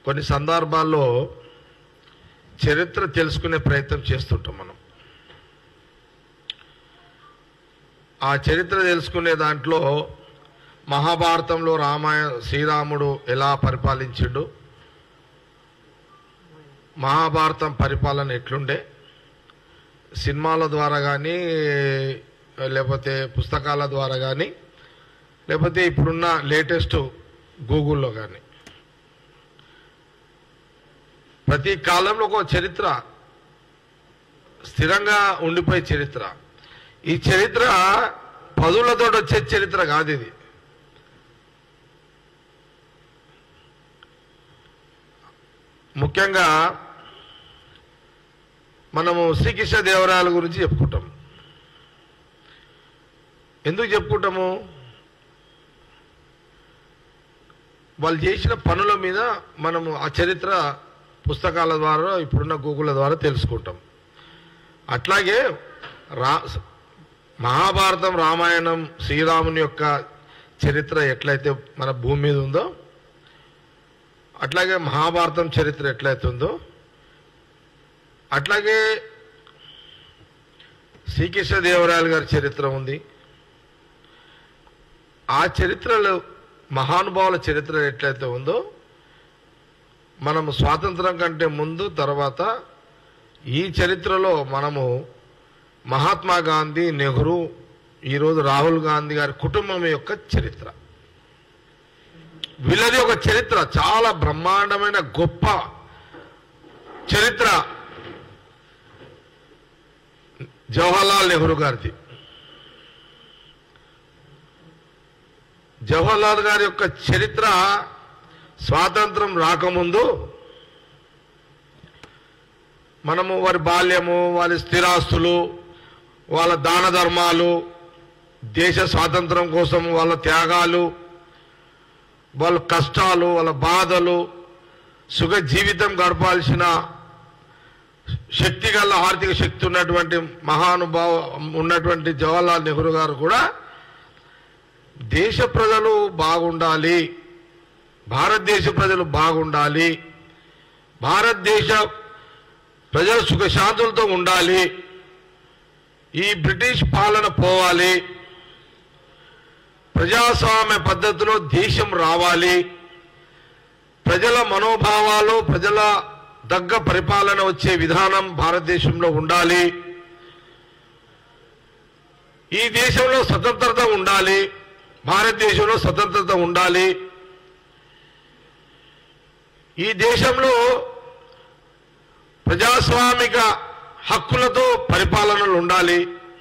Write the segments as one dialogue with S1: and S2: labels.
S1: కొన్ని సందర్భాల్లో చరిత్ర తెలుసుకునే ప్రయత్నం చేస్తుంటాం మనం ఆ చరిత్ర తెలుసుకునే దాంట్లో మహాభారతంలో రామాయణ శ్రీరాముడు ఎలా పరిపాలించిండు మహాభారతం పరిపాలన ఎట్లుండే సినిమాల ద్వారా కానీ లేకపోతే పుస్తకాల ద్వారా కానీ లేకపోతే ఇప్పుడున్న లేటెస్ట్ గూగుల్లో కానీ ప్రతి కాలంలో ఒక చరిత్ర స్థిరంగా ఉండిపోయే చరిత్ర ఈ చరిత్ర పదులతో వచ్చే చరిత్ర కాదు ఇది ముఖ్యంగా మనము శ్రీకృష్ణ దేవరాయల గురించి చెప్పుకుంటాం ఎందుకు చెప్పుకుంటాము వాళ్ళు చేసిన పనుల మీద మనము ఆ చరిత్ర పుస్తకాల ద్వారా ఇప్పుడున్న గూగుల్ ద్వారా తెలుసుకుంటాం అట్లాగే రా మహాభారతం రామాయణం శ్రీరాముని యొక్క చరిత్ర ఎట్లయితే మన భూమి మీద ఉందో అట్లాగే మహాభారతం చరిత్ర ఎట్లయితే ఉందో అట్లాగే శ్రీకృష్ణదేవరాయలు గారి చరిత్ర ఉంది ఆ చరిత్రలో మహానుభావుల చరిత్ర ఎట్లయితే ఉందో మనము స్వాతంత్రం కంటే ముందు తర్వాత ఈ చరిత్రలో మనము మహాత్మా గాంధీ నెహ్రూ ఈరోజు రాహుల్ గాంధీ గారి కుటుంబం యొక్క చరిత్ర వీళ్ళది ఒక చరిత్ర చాలా బ్రహ్మాండమైన గొప్ప చరిత్ర జవహర్లాల్ నెహ్రూ గారిది జవహర్లాల్ గారి యొక్క చరిత్ర స్వాతంత్రం రాకముందు మనము వారి బాల్యము వారి స్థిరాస్తులు వాళ్ళ దాన ధర్మాలు దేశ స్వాతంత్రం కోసం వాళ్ళ త్యాగాలు వాళ్ళ కష్టాలు వాళ్ళ బాధలు సుఖ జీవితం గడపాల్సిన శక్తి గల ఆర్థిక శక్తి ఉన్నటువంటి మహానుభావ ఉన్నటువంటి జవహర్లాల్ నెహ్రూ గారు కూడా దేశ ప్రజలు బాగుండాలి భారతదేశ ప్రజలు బాగుండాలి భారతదేశ ప్రజలు సుఖశాంతులతో ఉండాలి ఈ బ్రిటిష్ పాలన పోవాలి ప్రజాస్వామ్య పద్ధతిలో దేశం రావాలి ప్రజల మనోభావాలు ప్రజల దగ్గ పరిపాలన వచ్చే విధానం భారతదేశంలో ఉండాలి ఈ దేశంలో స్వతంత్రత ఉండాలి భారతదేశంలో స్వతంత్రత ఉండాలి ఈ దేశంలో ప్రజాస్వామిక హక్కులతో పరిపాలనలు ఉండాలి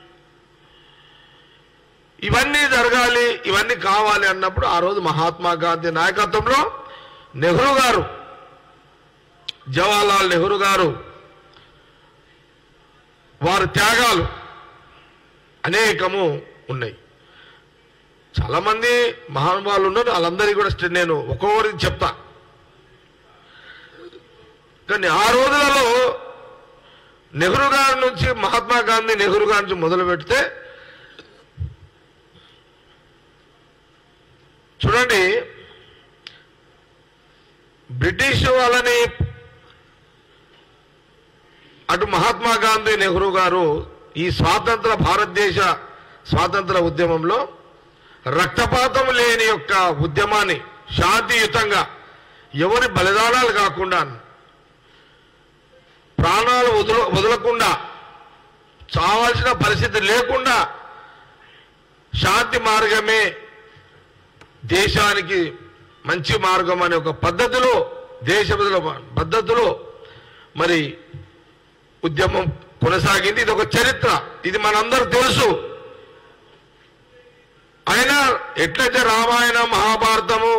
S1: ఇవన్నీ జరగాలి ఇవన్నీ కావాలి అన్నప్పుడు ఆ రోజు మహాత్మా గాంధీ నాయకత్వంలో నెహ్రూ గారు జవహర్లాల్ నెహ్రూ గారు వారి త్యాగాలు అనేకము ఉన్నాయి చాలా మంది మహానుభావులు ఉన్నారు వాళ్ళందరికీ కూడా స్టే- నేను ఒక్కొక్కరికి చెప్తా కానీ ఆ రోజులలో నెహ్రూ గారి నుంచి మహాత్మా గాంధీ నెహ్రూ గారి నుంచి మొదలు పెడితే చూడండి బ్రిటిష్ వాళ్ళని అటు మహాత్మా గాంధీ నెహ్రూ గారు ఈ స్వాతంత్ర భారతదేశ స్వాతంత్ర ఉద్యమంలో రక్తపాతం లేని యొక్క ఉద్యమాన్ని శాంతియుతంగా ఎవరి బలిదానాలు కాకుండా ప్రాణాలు వదుల వదలకుండా చావాల్సిన పరిస్థితి లేకుండా శాంతి మార్గమే దేశానికి మంచి మార్గం అనే ఒక పద్ధతిలో దేశ ప్రజల పద్ధతిలో మరి ఉద్యమం కొనసాగింది ఇది ఒక చరిత్ర ఇది మనందరూ తెలుసు అయినా ఎట్లయితే రామాయణం మహాభారతము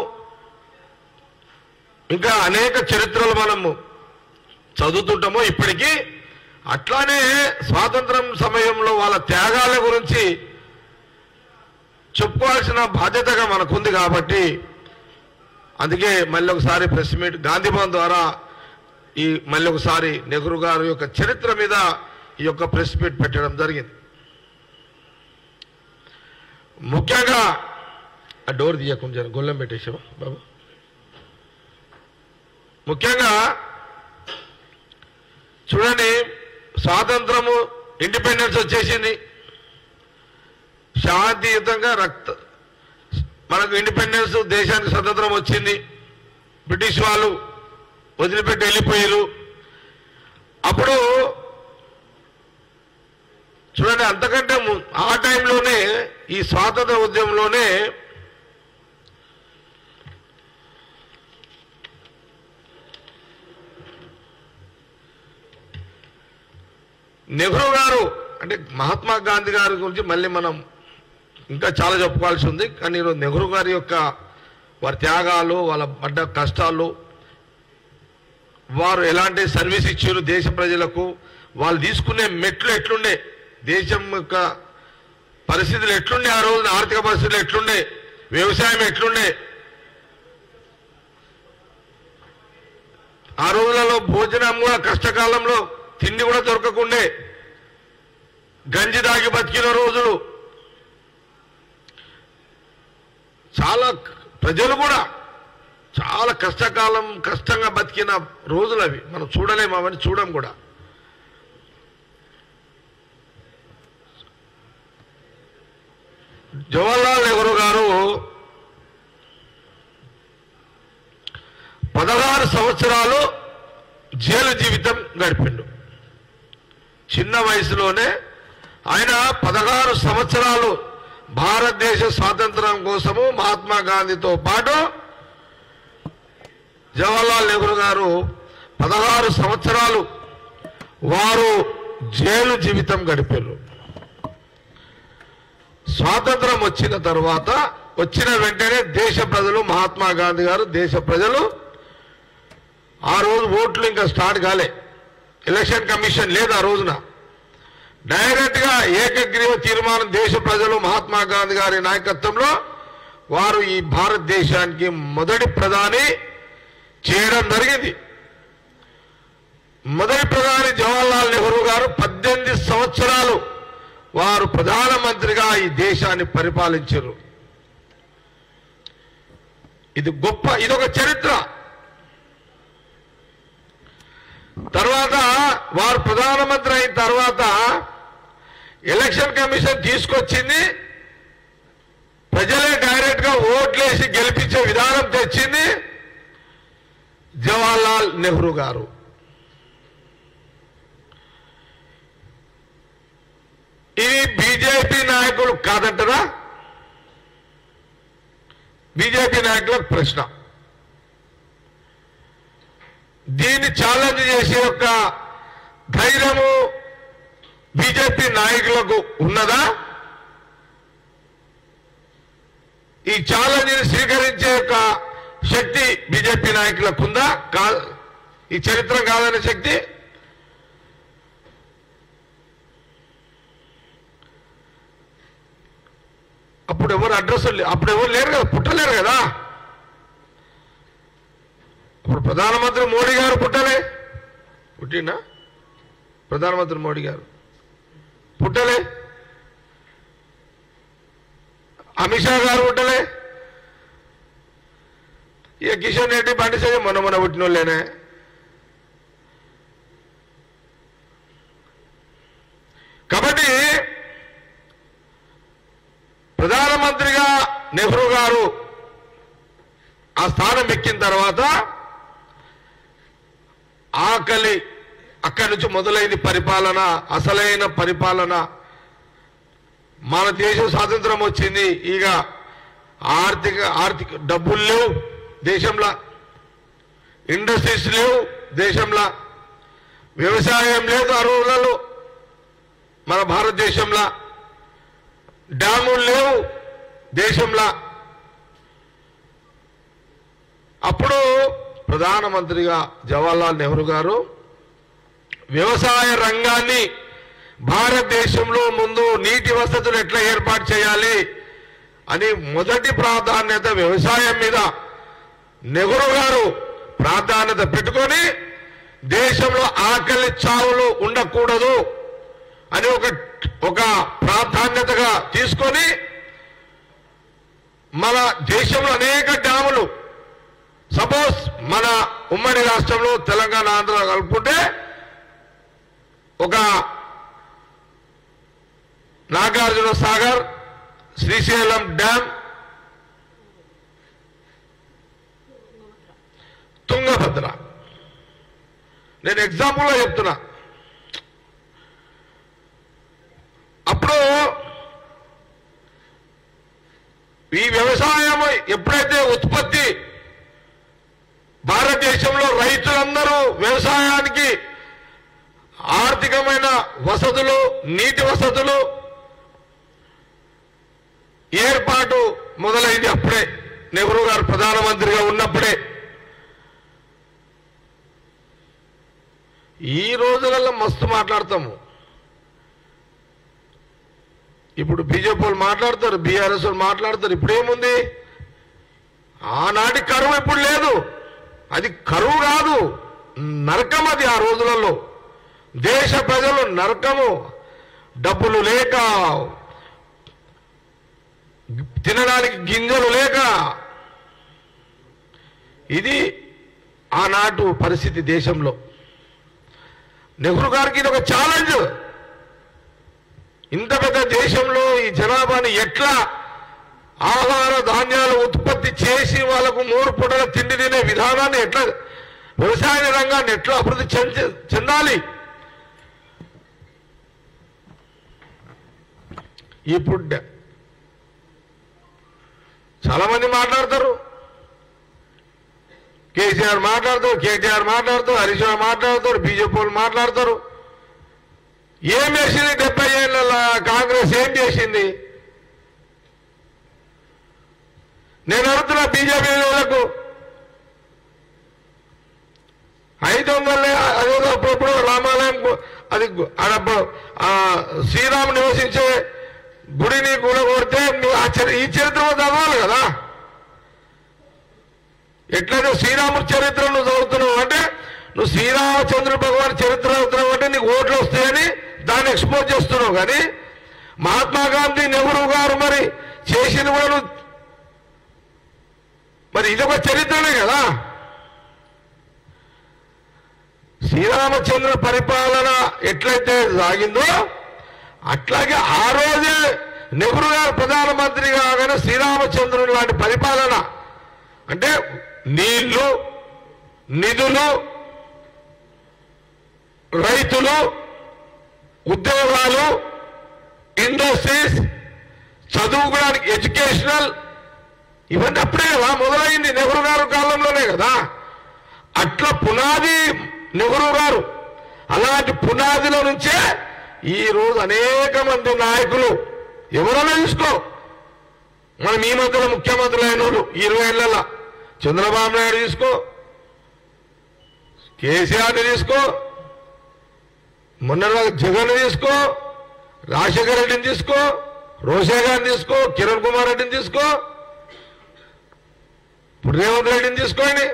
S1: ఇంకా అనేక చరిత్రలు మనము చదువుతుంటామో ఇప్పటికీ అట్లానే స్వాతంత్రం సమయంలో వాళ్ళ త్యాగాల గురించి చెప్పుకోవాల్సిన బాధ్యతగా మనకుంది కాబట్టి అందుకే మళ్ళీ ఒకసారి ప్రెస్ మీట్ గాంధీ భవన్ ద్వారా ఈ మళ్ళీ ఒకసారి నెహ్రూ గారి యొక్క చరిత్ర మీద ఈ యొక్క ప్రెస్ మీట్ పెట్టడం జరిగింది ముఖ్యంగా ఆ డోర్ తీయకుండా జర గొల్లం పెట్టేసావా బాబు ముఖ్యంగా చూడండి స్వాతంత్రము ఇండిపెండెన్స్ వచ్చేసింది శాంతియుతంగా రక్త మనకు ఇండిపెండెన్స్ దేశానికి స్వతంత్రం వచ్చింది బ్రిటిష్ వాళ్ళు వదిలిపెట్టి వెళ్ళిపోయారు అప్పుడు చూడండి అంతకంటే ము- ఆ టైంలోనే ఈ స్వాతంత్ర ఉద్యమంలోనే నెహ్రూ గారు అంటే మహాత్మా గాంధీ గారి గురించి మళ్ళీ మనం ఇంకా చాలా చెప్పుకోవాల్సి ఉంది కానీ ఈరోజు నెహ్రూ గారి యొక్క వారి త్యాగాలు వాళ్ళ పడ్డ కష్టాలు వారు ఎలాంటి సర్వీస్ ఇచ్చారు దేశ ప్రజలకు వాళ్ళు తీసుకునే మెట్లు ఎట్లుండే దేశం యొక్క పరిస్థితులు ఎట్లుండే ఆ రోజున ఆర్థిక పరిస్థితులు ఎట్లుండే వ్యవసాయం ఎట్లుండే ఆ రోజులలో భోజనం కూడా కష్టకాలంలో తిండి కూడా దొరకకుండే గంజి దాగి బతికిన రోజులు చాలా క- ప్రజలు కూడా చాలా కష్టకాలం కష్టంగా బతికిన రోజులు అవి మనం చూడలేము అవన్నీ చూడం కూడా జవహర్లాల్ నెహ్రూ గారు పదహారు సంవత్సరాలు జైలు జీవితం గడిపిండు చిన్న వయసులోనే ఆయన పదహారు సంవత్సరాలు భారతదేశ స్వాతంత్రం కోసము మహాత్మా గాంధీతో పాటు జవహర్లాల్ నెహ్రూ గారు పదహారు సంవత్సరాలు వారు జైలు జీవితం గడిపారు స్వాతంత్రం వచ్చిన తర్వాత వచ్చిన వెంటనే దేశ ప్రజలు మహాత్మా గాంధీ గారు దేశ ప్రజలు ఆ రోజు ఓట్లు ఇంకా స్టార్ట్ కాలే ఎలక్షన్ కమిషన్ లేదు ఆ రోజున డైరెక్ట్ గా ఏకగ్రీవ తీర్మానం దేశ ప్రజలు మహాత్మా గాంధీ గారి నాయకత్వంలో వారు ఈ భారతదేశానికి మొదటి ప్రధాని చేయడం జరిగింది మొదటి ప్రధాని జవహర్లాల్ నెహ్రూ గారు పద్దెనిమిది సంవత్సరాలు వారు ప్రధానమంత్రిగా ఈ దేశాన్ని పరిపాలించారు ఇది గొప్ప ఇదొక చరిత్ర తర్వాత వారు ప్రధానమంత్రి అయిన తర్వాత ఎలక్షన్ కమిషన్ తీసుకొచ్చింది ప్రజలే డైరెక్ట్ గా ఓట్లేసి గెలిపించే విధానం తెచ్చింది జవహర్లాల్ నెహ్రూ గారు ఇది బీజేపీ నాయకులు కాదంటారా బీజేపీ నాయకులకు ప్రశ్న దీన్ని ఛాలెంజ్ చేసే యొక్క ధైర్యము బీజేపీ నాయకులకు ఉన్నదా ఈ ఛాలెంజ్ స్వీకరించే యొక్క శక్తి బీజేపీ నాయకులకు ఉందా కా ఈ చరిత్ర కాదనే శక్తి అప్పుడు ఎవరు అడ్రస్ అప్పుడు ఎవరు లేరు కదా పుట్టలేరు కదా ఇప్పుడు ప్రధానమంత్రి మోడీ గారు పుట్టలే పుట్టినా ప్రధానమంత్రి మోడీ గారు పుట్టలే అమిత్ షా గారు పుట్టలే ఇక కిషన్ రెడ్డి బండి సంజయ్ మొన్న మొన్న పుట్టిన వాళ్ళేనే కాబట్టి ప్రధానమంత్రిగా నెహ్రూ గారు ఆ స్థానం ఎక్కిన తర్వాత ఆకలి అక్కడి నుంచి మొదలైంది పరిపాలన అసలైన పరిపాలన మన దేశం స్వాతంత్రం వచ్చింది ఇక ఆర్థిక ఆర్థిక డబ్బులు లేవు దేశంలో ఇండస్ట్రీస్ లేవు దేశంలో వ్యవసాయం లేదు ఆ రోజులలో మన భారతదేశంలో డ్యాములు లేవు దేశంలో అప్పుడు ప్రధానమంత్రిగా జవహర్లాల్ నెహ్రూ గారు వ్యవసాయ రంగాన్ని భారతదేశంలో ముందు నీటి వసతులు ఎట్లా ఏర్పాటు చేయాలి అని మొదటి ప్రాధాన్యత వ్యవసాయం మీద నెహ్రూ గారు ప్రాధాన్యత పెట్టుకొని దేశంలో ఆకలి చావులు ఉండకూడదు అని ఒక ఒక ప్రాధాన్యతగా తీసుకొని మన దేశంలో అనేక డ్యాములు సపోజ్ మన ఉమ్మడి రాష్ట్రంలో తెలంగాణ ఆంధ్ర కలుపుకుంటే ఒక నాగార్జున సాగర్ శ్రీశైలం డ్యామ్ తుంగభద్ర నేను ఎగ్జాంపుల్గా చెప్తున్నా అప్పుడు ఈ వ్యవసాయం ఎప్పుడైతే ఉత్పత్తి భారతదేశంలో రైతులందరూ వ్యవసాయానికి ఆర్థికమైన వసతులు నీటి వసతులు ఏర్పాటు మొదలైంది అప్పుడే నెహ్రూ గారు ప్రధానమంత్రిగా ఉన్నప్పుడే ఈ రోజులలో మస్తు మాట్లాడతాము ఇప్పుడు బీజేపీ వాళ్ళు మాట్లాడతారు బీఆర్ఎస్ వాళ్ళు మాట్లాడతారు ఇప్పుడు ఏముంది ఆనాటి కరువు ఇప్పుడు లేదు అది కరువు కాదు నరకం అది ఆ రోజులలో దేశ ప్రజలు నరకము డబ్బులు లేక తినడానికి గింజలు లేక ఇది ఆనాటు పరిస్థితి దేశంలో నెహ్రూ గారికి ఇది ఒక ఛాలెంజ్ ఇంత పెద్ద దేశంలో ఈ జనాభాని ఎట్లా ఆహార ధాన్యాలు ఉత్పత్తి చేసి వాళ్ళకు మూడు పూటల తిండి తినే విధానాన్ని ఎట్లా వ్యవసాయ రంగాన్ని ఎట్లా అభివృద్ధి చెంద చెందాలి ఇప్పుడు డ- చాలా మంది మాట్లాడతారు కేసీఆర్ మాట్లాడతారు కేటీఆర్ మాట్లాడతారు హరీష్ రావు మాట్లాడతారు బీజేపీ వాళ్ళు మాట్లాడతారు ఏం చేసింది డెబ్బై ఏళ్ళ కాంగ్రెస్ ఏం చేసింది నేను అడుగుతున్నా బీజేపీ వాళ్ళకు ఐదు వందలే అదేదో అప్పుడప్పుడు రామాలయం గు- అది గు- ఆడప్పుడు ఆ శ్రీరాము నివసించే గుడిని కూడగొడితే నువ్వు ఆ చరి- ఈ చరిత్ర చదవాలి కదా ఎట్లయితే శ్రీరాముడి చరిత్ర నువ్వు చదువుతున్నావు అంటే నువ్వు శ్రీరామచంద్ర భగవాన్ చరిత్ర చదువుతున్నావు అంటే నీకు ఓట్లు వస్తాయని దాన్ని ఎక్స్పోజ్ చేస్తున్నావు కానీ మహాత్మా గాంధీ నెహ్రూ గారు మరి చేసింది కూడా నువ్వు మరి ఇదొక చరిత్రనే కదా శ్రీరామచంద్ర పరిపాలన ఎట్లయితే సాగిందో అట్లాగే ఆ రోజే నెహ్రూ గారు ప్రధానమంత్రి కాగానే శ్రీరామచంద్రుని లాంటి పరిపాలన అంటే నీళ్లు నిధులు రైతులు ఉద్యోగాలు ఇండస్ట్రీస్ చదువుకోవడానికి ఎడ్యుకేషనల్ ఇవన్నీ అప్పుడే కదా మొదలైంది నెహ్రూ గారు కాలంలోనే కదా అట్లా పునాది నెహ్రూ గారు అలాంటి పునాదిలో నుంచే ఈ రోజు అనేక మంది నాయకులు ఎవరైనా చూసుకో మనం ఈ మధ్యలో ముఖ్యమంత్రులు అయిన వాళ్ళు ఇరవై ఏళ్ళ చంద్రబాబు నాయుడు తీసుకో కేసీఆర్ని తీసుకో మొన్న జగన్ తీసుకో రాజశేఖర రెడ్డిని తీసుకో రోషే గారిని తీసుకో కిరణ్ కుమార్ రెడ్డిని తీసుకో ఇప్పుడు రేవంత్ రెడ్డిని తీసుకోండి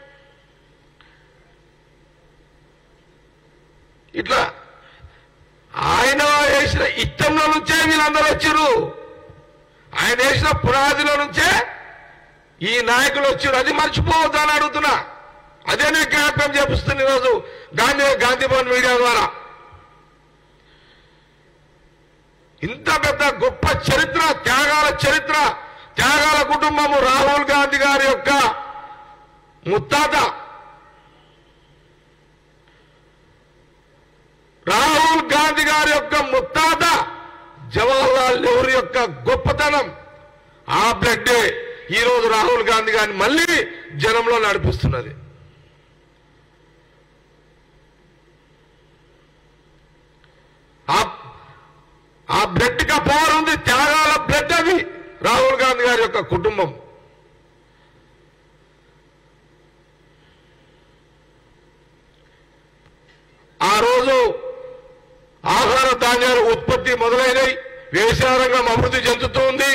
S1: ఇట్లా ఆయన వేసిన ఇష్టంలో నుంచే వీళ్ళందరూ వచ్చారు ఆయన వేసిన పునాదిలో నుంచే ఈ నాయకులు వచ్చారు అది మర్చిపోవద్దు అని అడుగుతున్నా అదే నేను జ్ఞాపకం చేపిస్తుంది ఈరోజు గాంధీ గాంధీ భవన్ మీడియా ద్వారా ఇంత పెద్ద గొప్ప చరిత్ర త్యాగాల చరిత్ర త్యాగాల కుటుంబము రాహుల్ గాంధీ గారి యొక్క ముత్తాత రాహుల్ గాంధీ గారి యొక్క ముత్తాత జవహర్లాల్ నెహ్రూ యొక్క గొప్పతనం ఆ బ్లడ్డే ఈ రోజు రాహుల్ గాంధీ గారిని మళ్ళీ జనంలో నడిపిస్తున్నది ఆ- ఆ బ్లడ్ కి పవర్ ఉంది త్యాగాల బ్లడ్ అది రాహుల్ గాంధీ గారి యొక్క కుటుంబం ఆ రోజు ఆహార ధాన్యాల ఉత్పత్తి మొదలైనవి వ్యవసాయ రంగం అభివృద్ధి చెందుతూ ఉంది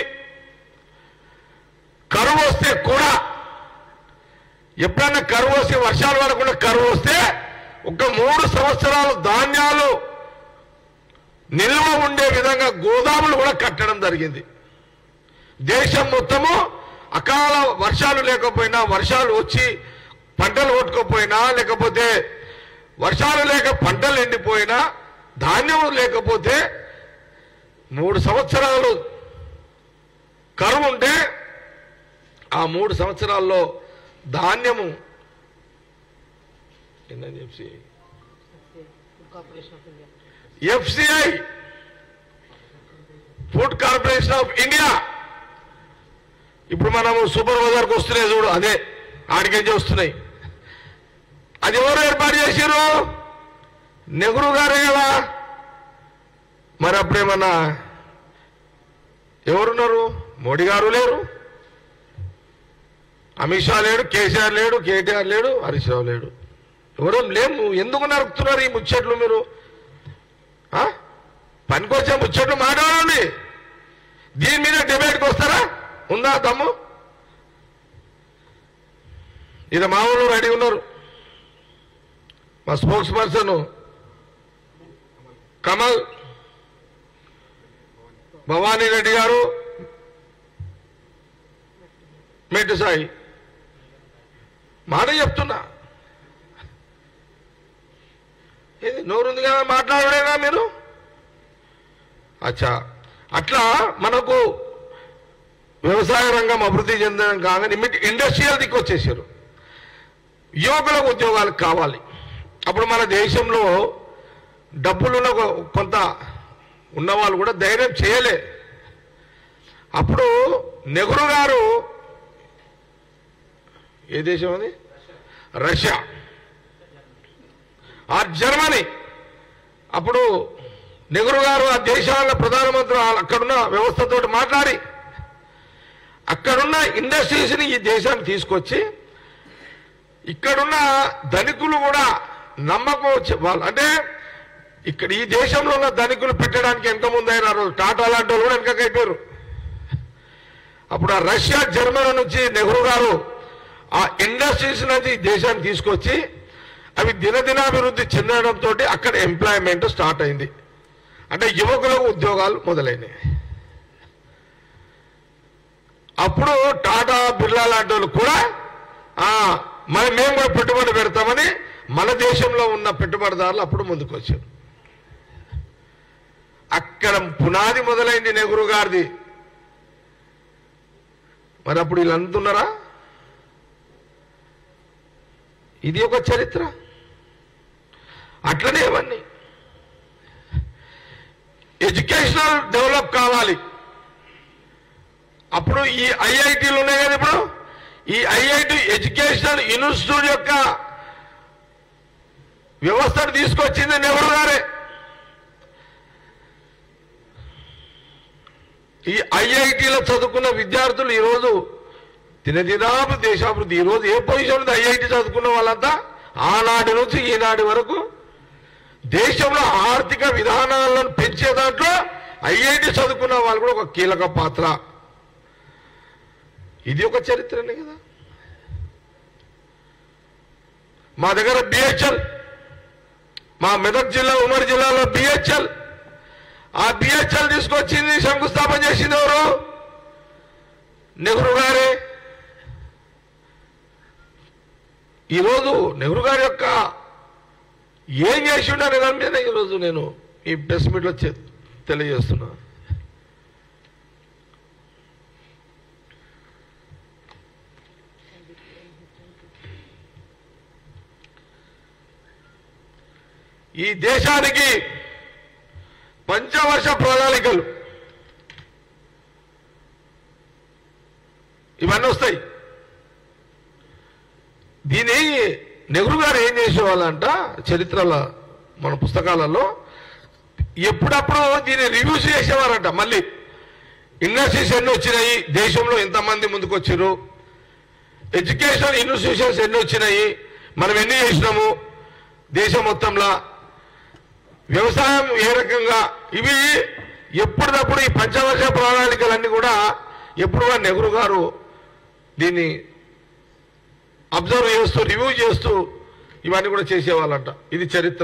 S1: కరువు వస్తే కూడా ఎప్పుడైనా కరువు వస్తే వర్షాలు పడకుండా కరువు వస్తే ఒక మూడు సంవత్సరాలు ధాన్యాలు నిల్వ ఉండే విధంగా గోదాములు కూడా కట్టడం జరిగింది దేశం మొత్తము అకాల వర్షాలు లేకపోయినా వర్షాలు వచ్చి పంటలు కొట్టుకోపోయినా లేకపోతే వర్షాలు లేక పంటలు ఎండిపోయినా ధాన్యం లేకపోతే మూడు సంవత్సరాలు కరువు ఉంటే ఆ మూడు సంవత్సరాల్లో ధాన్యము ఎన్నని చెప్పి
S2: corporation of India
S1: FCI food corporation of India ఇప్పుడు మనము సూపర్ బజార్కి వస్తున్నాయి చూడు అదే ఆడికెంచి వస్తున్నాయి అది ఎవరు ఏర్పాటు చేశారు నెహ్రూ గారే కదా మరి అప్పుడేమన్నా ఎవరున్నారు మోడీ గారు లేరు అమిత్ షా లేడు కేసీఆర్ లేడు కేటీఆర్ లేడు హరీష్ రావు లేడు ఎవరు లేము ఎందుకు నరుకుతున్నారు ఈ ముచ్చట్లు మీరు ఆ? పనికొచ్చే ముచ్చట్లు మాట్లాడండి దీని మీద డిబేట్కి వస్తారా ఉందా తమ్ము ఇది మా ఊళ్ళో రెడీ ఉన్నారు మా స్పోక్స్ పర్సన్ కమల్ భవానీ రెడ్డి గారు మెట్టు సాయి మాట చెప్తున్నా ఏది నోరుంది కదా మాట్లాడలేనా మీరు అచ్చా అట్లా మనకు వ్యవసాయ రంగం అభివృద్ధి చెందడం కాగానే ఇమ్మీడి- ఇండస్ట్రియల్ దిక్కు వచ్చేసారు యువకులకు ఉద్యోగాలు కావాలి అప్పుడు మన దేశంలో డబ్బులున్న కొ- కొంత ఉన్నవాళ్ళు కూడా ధైర్యం చేయలే అప్పుడు నెహ్రూ గారు ఏ దేశం అది రష్యా ఆ జర్మనీ అప్పుడు నెహ్రూ గారు ఆ దేశాల ప్రధానమంత్రి వాళ్ళ అక్కడున్న వ్యవస్థతో మాట్లాడి అక్కడున్న ఇండస్ట్రీస్ని ఈ దేశానికి తీసుకొచ్చి ఇక్కడున్న ధనికులు కూడా నమ్మకం వచ్చే వాళ్ళు అంటే ఇక్కడ ఈ దేశంలో ఉన్న ధనికులు పెట్టడానికి ఎంత ముందు అయినా రోజు టాటా లాంటి వాళ్ళు కూడా వెనకకైపోయారు అప్పుడు ఆ రష్యా జర్మనీ నుంచి నెహ్రూ గారు ఆ ఇండస్ట్రీస్ నుంచి ఈ దేశానికి తీసుకొచ్చి అవి దినదినాభివృద్ధి చెందడంతో అక్కడ ఎంప్లాయ్మెంట్ స్టార్ట్ అయింది అంటే యువకులకు ఉద్యోగాలు మొదలైనవి అప్పుడు టాటా బిర్లా లాంటి వాళ్ళు కూడా ఆ, మరి మేము కూడా పెట్టుబడి పెడతామని మన దేశంలో ఉన్న పెట్టుబడిదారులు అప్పుడు ముందుకు వచ్చారు అక్కడ పునాది మొదలైంది నెహ్రూ గారిది మరి అప్పుడు వీళ్ళు అందుతున్నారా ఇది ఒక చరిత్ర అట్లనే ఇవన్నీ ఎడ్యుకేషనల్ డెవలప్ కావాలి అప్పుడు ఈ ఐఐటీలు ఉన్నాయి కదా ఇప్పుడు ఈ ఐఐటి ఎడ్యుకేషనల్ ఇన్స్టిట్యూట్ యొక్క వ్యవస్థను తీసుకొచ్చింది నెహ్రూ గారే ఈ ఐఐటీలో చదువుకున్న విద్యార్థులు ఈరోజు దినదినాభి దేశాభివృద్ధి ఈరోజు ఏ పొజిషన్ ఉంది ఐఐటి చదువుకున్న వాళ్ళంతా ఆనాటి నుంచి ఈనాటి వరకు దేశంలో ఆర్థిక విధానాలను పెంచే దాంట్లో ఐఐటి చదువుకున్న వాళ్ళు కూడా ఒక కీలక పాత్ర ఇది ఒక చరిత్రనే కదా మా దగ్గర బిహెచ్ఎల్ మా మెదక్ జిల్లా ఉమ్మడి జిల్లాలో బిహెచ్ఎల్ ఆ బిహెచ్ఎల్ తీసుకొచ్చింది శంకుస్థాపన చేసింది ఎవరు నెహ్రూ గారే ఈరోజు నెహ్రూ గారి యొక్క ఏం చేసి ఉండని దాని మీద ఈరోజు నేను ఈ ప్రెస్ మీట్లో చె- తెలియజేస్తున్నా ఈ దేశానికి పంచవర్ష ప్రణాళికలు ఇవన్నీ వస్తాయి దీని నెహ్రూ గారు ఏం చేసేవాళ్ళంట చరిత్రల మన పుస్తకాలలో ఎప్పుడప్పుడు దీన్ని రివ్యూస్ చేసేవారంట మళ్ళీ ఇండస్ట్రీస్ ఎన్ని వచ్చినాయి దేశంలో ఎంతమంది ముందుకు వచ్చారు ఎడ్యుకేషన్ ఇన్స్టిట్యూషన్స్ ఎన్ని వచ్చినాయి మనం ఎన్ని చేసినాము దేశం మొత్తంలో వ్యవసాయం ఏ రకంగా ఇవి ఎప్పటికప్పుడు ఈ పంచవర్ష ప్రణాళికలన్నీ కూడా ఎప్పుడు కూడా నెహ్రూ గారు దీన్ని అబ్జర్వ్ చేస్తూ రివ్యూ చేస్తూ ఇవన్నీ కూడా చేసేవాళ్ళంట ఇది చరిత్ర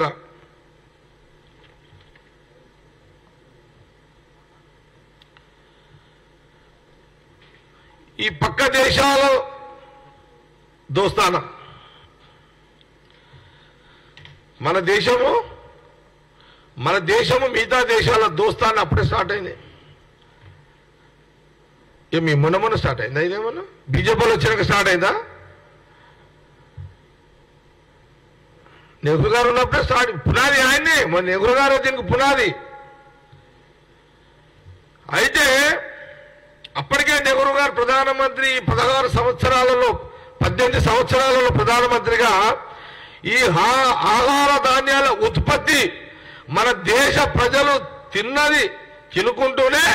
S1: ఈ పక్క దేశాల దోస్తానా మన దేశము మన దేశము మిగతా దేశాల దోస్తాన్ని అప్పుడే స్టార్ట్ అయింది ఏ మీ మొన్న మొన్న స్టార్ట్ అయిందా ఇదేమన్నా బీజేపీలో వచ్చినాక స్టార్ట్ అయిందా నెహ్రూ గారు ఉన్నప్పుడే స్టార్ట్ పునాది ఆయన్నే మన నెహ్రూ గారు దీనికి పునాది అయితే అప్పటికే నెహ్రూ గారు ప్రధానమంత్రి పదహారు సంవత్సరాలలో పద్దెనిమిది సంవత్సరాలలో ప్రధానమంత్రిగా ఈ హా- ఆహార ధాన్యాల ఉత్పత్తి మన దేశ ప్రజలు తిన్నది తినుకుంటూనే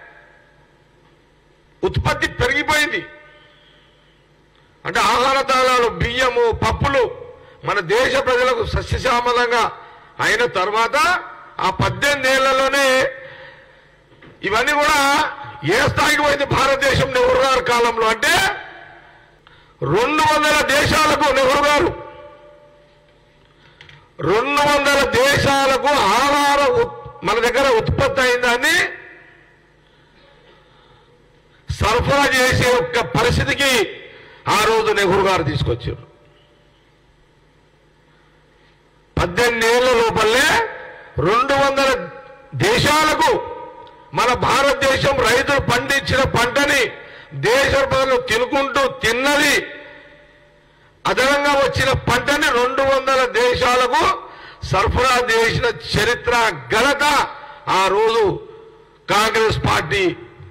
S1: ఉత్పత్తి పెరిగిపోయింది అంటే ఆహార ధాన్యాలు బియ్యము పప్పులు మన దేశ ప్రజలకు సస్యశ్యామలంగా అయిన తర్వాత ఆ పద్దెనిమిది ఏళ్లలోనే ఇవన్నీ కూడా ఏ స్థాయికి పోయింది భారతదేశం నెహ్రూ గారి కాలంలో అంటే రెండు వందల దేశాలకు నెహ్రూ గారు రెండు వందల దేశాలకు ఆహార ఉత్- మన దగ్గర ఉత్పత్తి అయిందని సరఫరా చేసే ఒక్క పరిస్థితికి ఆ రోజు నెహ్రూ గారు తీసుకొచ్చారు పద్దెనిమిది ఏళ్ల లోపలే రెండు వందల దేశాలకు మన భారతదేశం రైతులు పండించిన పంటని దేశ ప్రజలు తినుకుంటూ తిన్నది అదనంగా వచ్చిన పంటని రెండు వందల దేశాలకు సరఫరా చేసిన చరిత్ర ఘనత ఆ రోజు కాంగ్రెస్ పార్టీ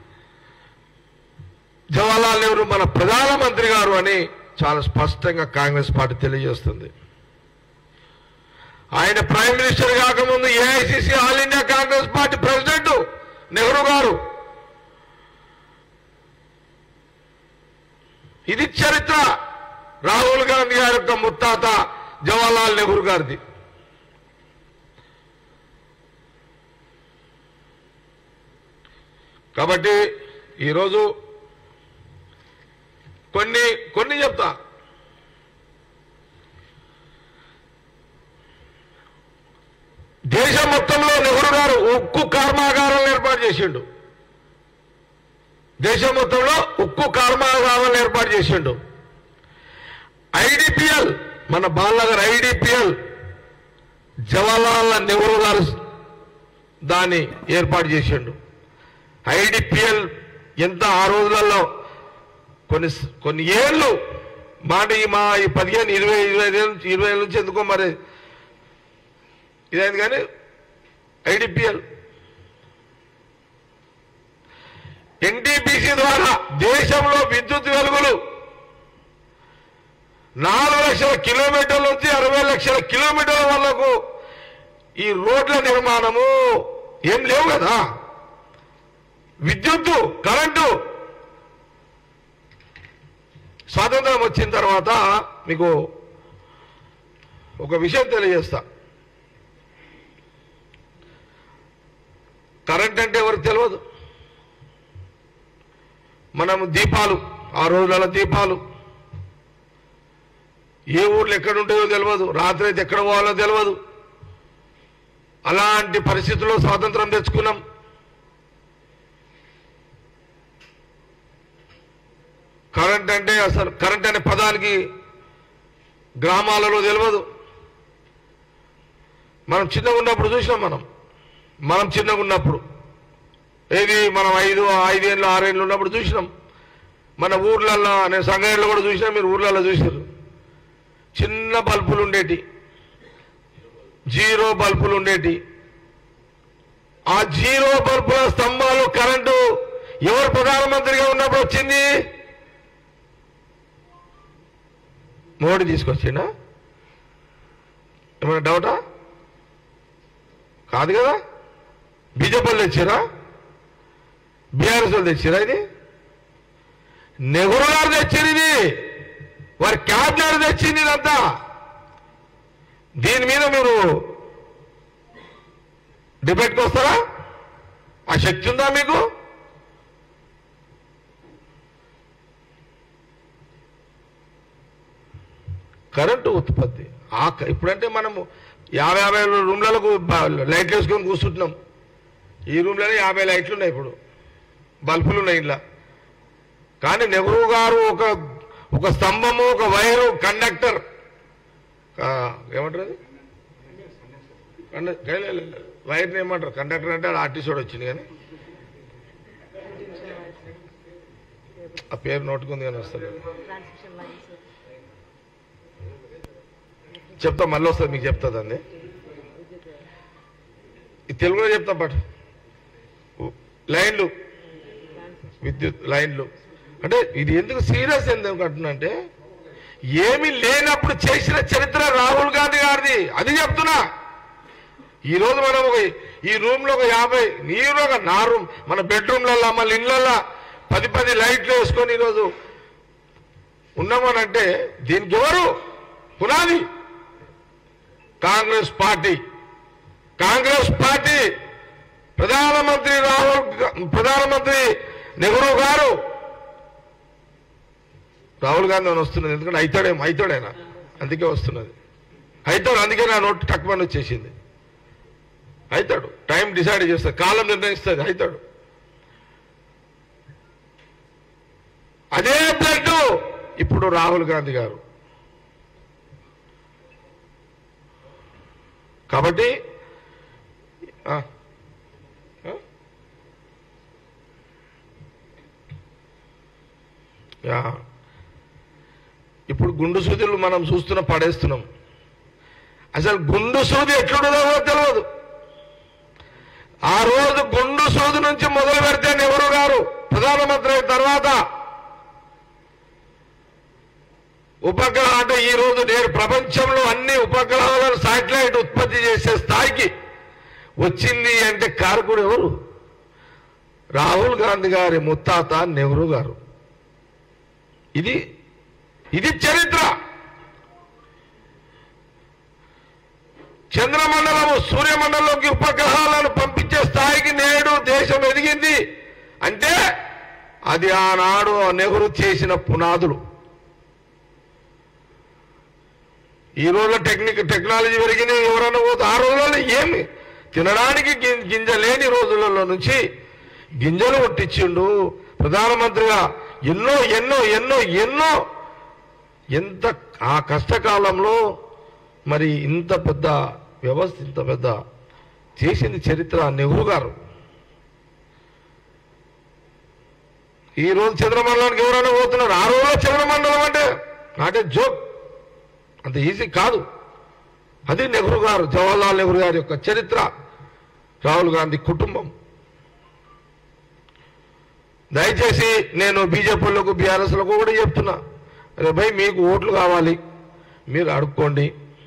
S1: జవహర్లాల్ నెహ్రూ మన ప్రధానమంత్రి గారు అని చాలా స్పష్టంగా కాంగ్రెస్ పార్టీ తెలియజేస్తుంది ఆయన ప్రైమ్ మినిస్టర్ కాకముందు AICC all India Congress party president Nehru garu ఇది చరిత్ర రాహుల్ గాంధీ గారి యొక్క ముత్తాత జవహర్లాల్ నెహ్రూ గారిది కాబట్టి ఈరోజు కొన్ని కొన్ని చెప్తా దేశం మొత్తంలో నెహ్రూ గారు ఉక్కు కర్మాగారాలను ఏర్పాటు చేసిండు దేశం మొత్తంలో ఉక్కు కర్మాగారాలను ఏర్పాటు చేసిండు ఐడిపిఎల్ మన బాలనగర్ ఐడిపిఎల్ జవహర్లాల్ నెహ్రూ గారు దాన్ని ఏర్పాటు చేసిండు ఐడిపిఎల్ ఎంత ఆ రోజులలో కొన్ని కొన్ని ఏళ్ళు మాట ఈ మా ఈ పదిహేను ఇరవై ఇరవై ఐదు ఏళ్ళ నుంచి ఇరవై ఏళ్ళ నుంచి ఎందుకో మరి ఇదైంది కానీ ఐడిపిఎల్ ఎన్టీపీసీ ద్వారా దేశంలో విద్యుత్ వెలుగులు నాలుగు లక్షల కిలోమీటర్ల నుంచి అరవై లక్షల కిలోమీటర్ల వరకు ఈ రోడ్ల నిర్మాణము ఏం లేవు కదా విద్యుత్తు కరెంటు స్వాతంత్రం వచ్చిన తర్వాత మీకు ఒక విషయం తెలియజేస్తా కరెంట్ అంటే ఎవరికి తెలియదు మనం దీపాలు ఆ రోజుల దీపాలు ఏ ఊర్లో ఎక్కడ ఉంటాయో తెలియదు రాత్రి అయితే ఎక్కడ పోవాలో తెలియదు అలాంటి పరిస్థితుల్లో స్వాతంత్రం తెచ్చుకున్నాం కరెంట్ అంటే అసలు కరెంట్ అనే పదానికి గ్రామాలలో తెలియదు మనం చిన్నగా ఉన్నప్పుడు చూసినాం మనం మనం చిన్నగా ఉన్నప్పుడు ఏది మనం ఐదు ఐదేళ్ళు ఆరేళ్ళు ఉన్నప్పుడు చూసినాం మన ఊర్లల్లో నేను సంగారెడ్డిలో కూడా చూసినా మీరు ఊర్లలో చూసారు చిన్న బల్బులు ఉండేటి జీరో బల్బులు ఉండేటి ఆ జీరో బల్బుల స్తంభాలు కరెంటు ఎవరు ప్రధానమంత్రిగా ఉన్నప్పుడు వచ్చింది మోడీ తీసుకొచ్చిండా ఏమైనా డౌటా కాదు కదా బీజేపీ వాళ్ళు తెచ్చారా బీఆర్ఎస్ వాళ్ళు తెచ్చారా ఇది నెహ్రూ గారు తెచ్చింది ఇది వారి క్యాబినెట్ తెచ్చింది ఇదంతా దీని మీద మీరు డిబేట్కి వస్తారా ఆ శక్తి ఉందా మీకు కరెంటు ఉత్పత్తి ఆ క- ఇప్పుడంటే మనము యాభై యాభై రూమ్లకు బ- లైట్లు వేసుకొని కూర్చుంటున్నాం ఈ రూమ్లోనే యాభై లైట్లు ఉన్నాయి ఇప్పుడు బల్బులు ఉన్నాయి ఇలా కానీ నెహ్రూ గారు ఒక ఒక స్తంభము ఒక వైరు కండక్టర్ ఆ, ఏమంటారు అది కండ- లే, లే, లే, లే. వైర్ని ఏమంటారు కండక్టర్ అంటే ఆర్టిస్ట్ వాడు వచ్చింది కానీ ఆ పేరు నోటుకుంది కానీ వస్తుంది
S2: ట్రాన్స్మిషన్ లైన్స్
S1: చెప్తా మళ్ళీ వస్తుంది మీకు చెప్తుంది అండి ఈ తెలుగులో చెప్తా పాటు లైన్లు విద్యుత్ లైన్లు అంటే ఇది ఎందుకు సీరియస్ ఎందుకు అంటున్నా అంటే ఏమి లేనప్పుడు చేసిన చరిత్ర రాహుల్ గాంధీ గారిది అది చెప్తున్నా ఈ రోజు మనం ఒక ఈ రూమ్ లో ఒక యాభై నీరు ఒక నా రూమ్ మన బెడ్రూమ్లలో మన ఇళ్ళల్లో పది పది లైట్లు వేసుకొని ఈరోజు ఉన్నామనంటే దీనికి ఎవరు పునాది కాంగ్రెస్ పార్టీ కాంగ్రెస్ పార్టీ ప్రధానమంత్రి రాహుల్ గా- ప్రధానమంత్రి నెహ్రూ గారు రాహుల్ గాంధీ అని వస్తున్నది ఎందుకంటే అయితాడేమో అయితాడైనా అందుకే వస్తున్నది అయితాడు అందుకే నా నోటు తక్కువ వచ్చేసింది అవుతాడు టైం డిసైడ్ చేస్తాడు కాలం నిర్ణయిస్తుంది అవుతాడు అదే బ్లడ్ ఇప్పుడు రాహుల్ గాంధీ గారు కాబట్టి ఆ, ఆ? యా. ఇప్పుడు గుండు సూదులు మనం చూస్తున్న పడేస్తున్నాం అసలు గుండు సూది ఎట్లుండదో తెలియదు ఆ రోజు గుండు సూది నుంచి మొదలు పెడితే నెహ్రూ గారు ప్రధానమంత్రి అయిన తర్వాత ఉపగ్రహం అంటే ఈ రోజు నేను ప్రపంచంలో అన్ని ఉపగ్రహాలను శాటిలైట్ ఉత్పత్తి చేసే స్థాయికి వచ్చింది అంటే కారకుడు ఎవరు రాహుల్ గాంధీ గారి ముత్తాత నెహ్రూ గారు ఇది ఇది చరిత్ర చంద్రమండలము సూర్యమండలంలోకి ఉపగ్రహాలను పంపించే స్థాయికి నేడు దేశం ఎదిగింది అంటే అది ఆనాడు నెహ్రూ చేసిన పునాదులు ఈ రోజుల్లో టెక్నిక్ టెక్నాలజీ పెరిగిన ఎవరన్నా పోతే ఆ రోజుల్లో ఏమి తినడానికి గిం- గింజ లేని రోజులలో నుంచి గింజలు కొట్టించిండు ప్రధానమంత్రిగా ఎన్నో ఎన్నో ఎన్నో ఎన్నో ఎంత ఆ కష్టకాలంలో మరి ఇంత పెద్ద వ్యవస్థ ఇంత పెద్ద చేసింది చరిత్ర నెహ్రూ గారు ఈ రోజు చంద్రమండలానికి ఎవరైనా పోతున్నారు ఆ రోజులో చంద్రమండలం అంటే నాటే జోక్ అంత ఈజీ కాదు అది నెహ్రూ గారు జవహర్లాల్ నెహ్రూ గారి యొక్క చరిత్ర రాహుల్ గాంధీ కుటుంబం దయచేసి నేను బీజేపీలకు బీఆర్ఎస్లకు కూడా చెప్తున్నా అరే భయ్ మీకు ఓట్లు కావాలి మీరు అడుక్కోండి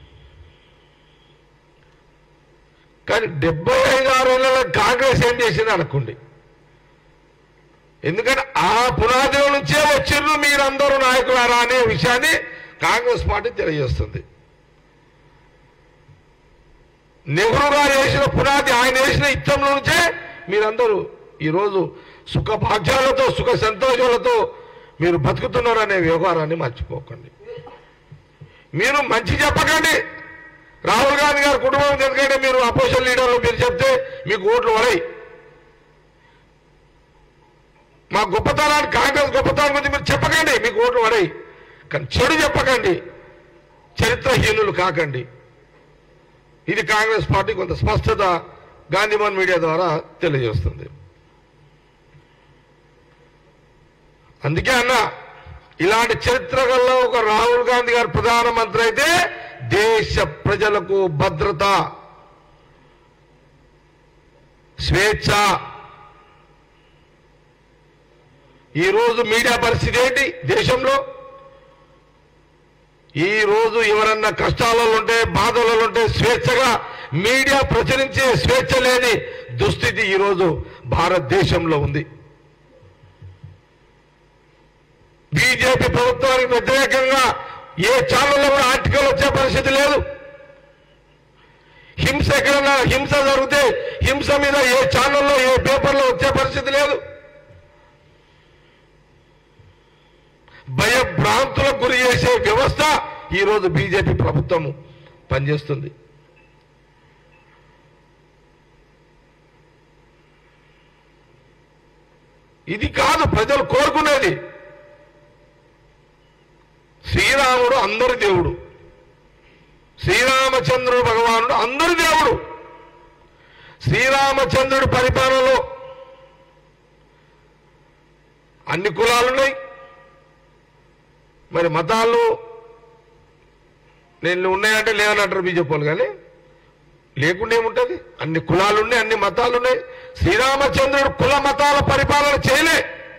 S1: కానీ డెబ్బై ఐదు ఆరు ఏళ్ళలో కాంగ్రెస్ ఏం చేసింది అనుకోండి ఎందుకంటే ఆ పునాదుల నుంచే వచ్చిర్రు మీరందరూ నాయకులారా అనే విషయాన్ని కాంగ్రెస్ పార్టీ తెలియజేస్తుంది నెహ్రూ గారు వేసిన పునాది ఆయన వేసిన ఇత్తంలో నుంచే మీరందరూ ఈరోజు సుఖ భాగ్యాలతో సుఖ సంతోషాలతో మీరు బతుకుతున్నారనే వ్యవహారాన్ని మర్చిపోకండి మీరు మంచి చెప్పకండి రాహుల్ గాంధీ గారి కుటుంబం ఎందుకంటే మీరు అపోజిషన్ లీడర్లు మీరు చెప్తే మీకు ఓట్లు వరై మా గొప్పతనాన్ని కాంగ్రెస్ గొప్పతనం గురించి మీరు చెప్పకండి మీకు ఓట్లు పడాయి కానీ చెడు చెప్పకండి చరిత్రహీనులు కాకండి ఇది కాంగ్రెస్ పార్టీ కొంత స్పష్టత గాంధీమన్ మీడియా ద్వారా తెలియజేస్తుంది అందుకే అన్న ఇలాంటి చరిత్ర గల ఒక రాహుల్ గాంధీ గారు ప్రధానమంత్రి అయితే దేశ ప్రజలకు భద్రత స్వేచ్ఛ ఈ రోజు మీడియా పరిస్థితి ఏంటి దేశంలో ఈ రోజు ఎవరన్నా కష్టాలలో ఉంటే బాధలలో ఉంటే స్వేచ్ఛగా మీడియా ప్రచురించే స్వేచ్ఛ లేని దుస్థితి ఈ రోజు భారతదేశంలో ఉంది బీజేపీ ప్రభుత్వానికి వ్యతిరేకంగా ఏ ఛానల్లో కూడా ఆర్టికల్ వచ్చే పరిస్థితి లేదు హింస ఎక్కడన్నా హింస జరిగితే హింస మీద ఏ ఛానల్లో ఏ పేపర్లో వచ్చే పరిస్థితి లేదు భయభ్రాంతులకు గురి చేసే వ్యవస్థ ఈరోజు బీజేపీ ప్రభుత్వం పనిచేస్తుంది ఇది కాదు ప్రజలు కోరుకునేది అందరి దేవుడు శ్రీరామచంద్రుడు భగవానుడు అందరి దేవుడు శ్రీరామచంద్రుడి పరిపాలనలో అన్ని కులాలున్నాయి మరి మతాలు నేను ఉన్నాయంటే లేదని అంటారు బీజేపీ వాళ్ళు కానీ లేకుండా ఏముంటుంది అన్ని కులాలు ఉన్నాయి అన్ని మతాలు ఉన్నాయి శ్రీరామచంద్రుడు కుల మతాల పరిపాలన చేయలే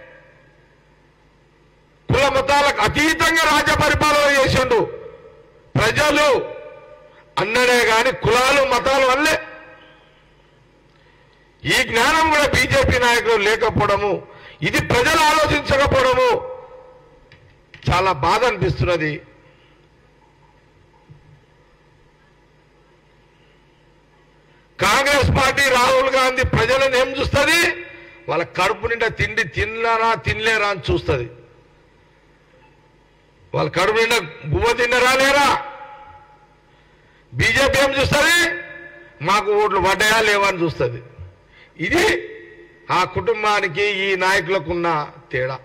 S1: కుల మతాలకు అతీతంగా రాజ్య పరిపాలన చేసిండు ప్రజలు అన్నడే గాని కులాలు మతాలు వల్లే ఈ జ్ఞానం కూడా బీజేపీ నాయకులు లేకపోవడము ఇది ప్రజలు ఆలోచించకపోవడము చాలా బాధ అనిపిస్తున్నది కాంగ్రెస్ పార్టీ రాహుల్ గాంధీ ప్రజలను ఏం చూస్తుంది వాళ్ళ కడుపు నిండా తిండి తిన్నారా తినలేరా అని చూస్తుంది వాళ్ళ కడుపు నిండా బువ్వ తిన్నరా లేరా బీజేపీ ఏం చూస్తుంది మాకు ఓట్లు పడ్డాయా లేవా అని చూస్తుంది ఇది ఆ కుటుంబానికి ఈ నాయకులకు ఉన్న తేడా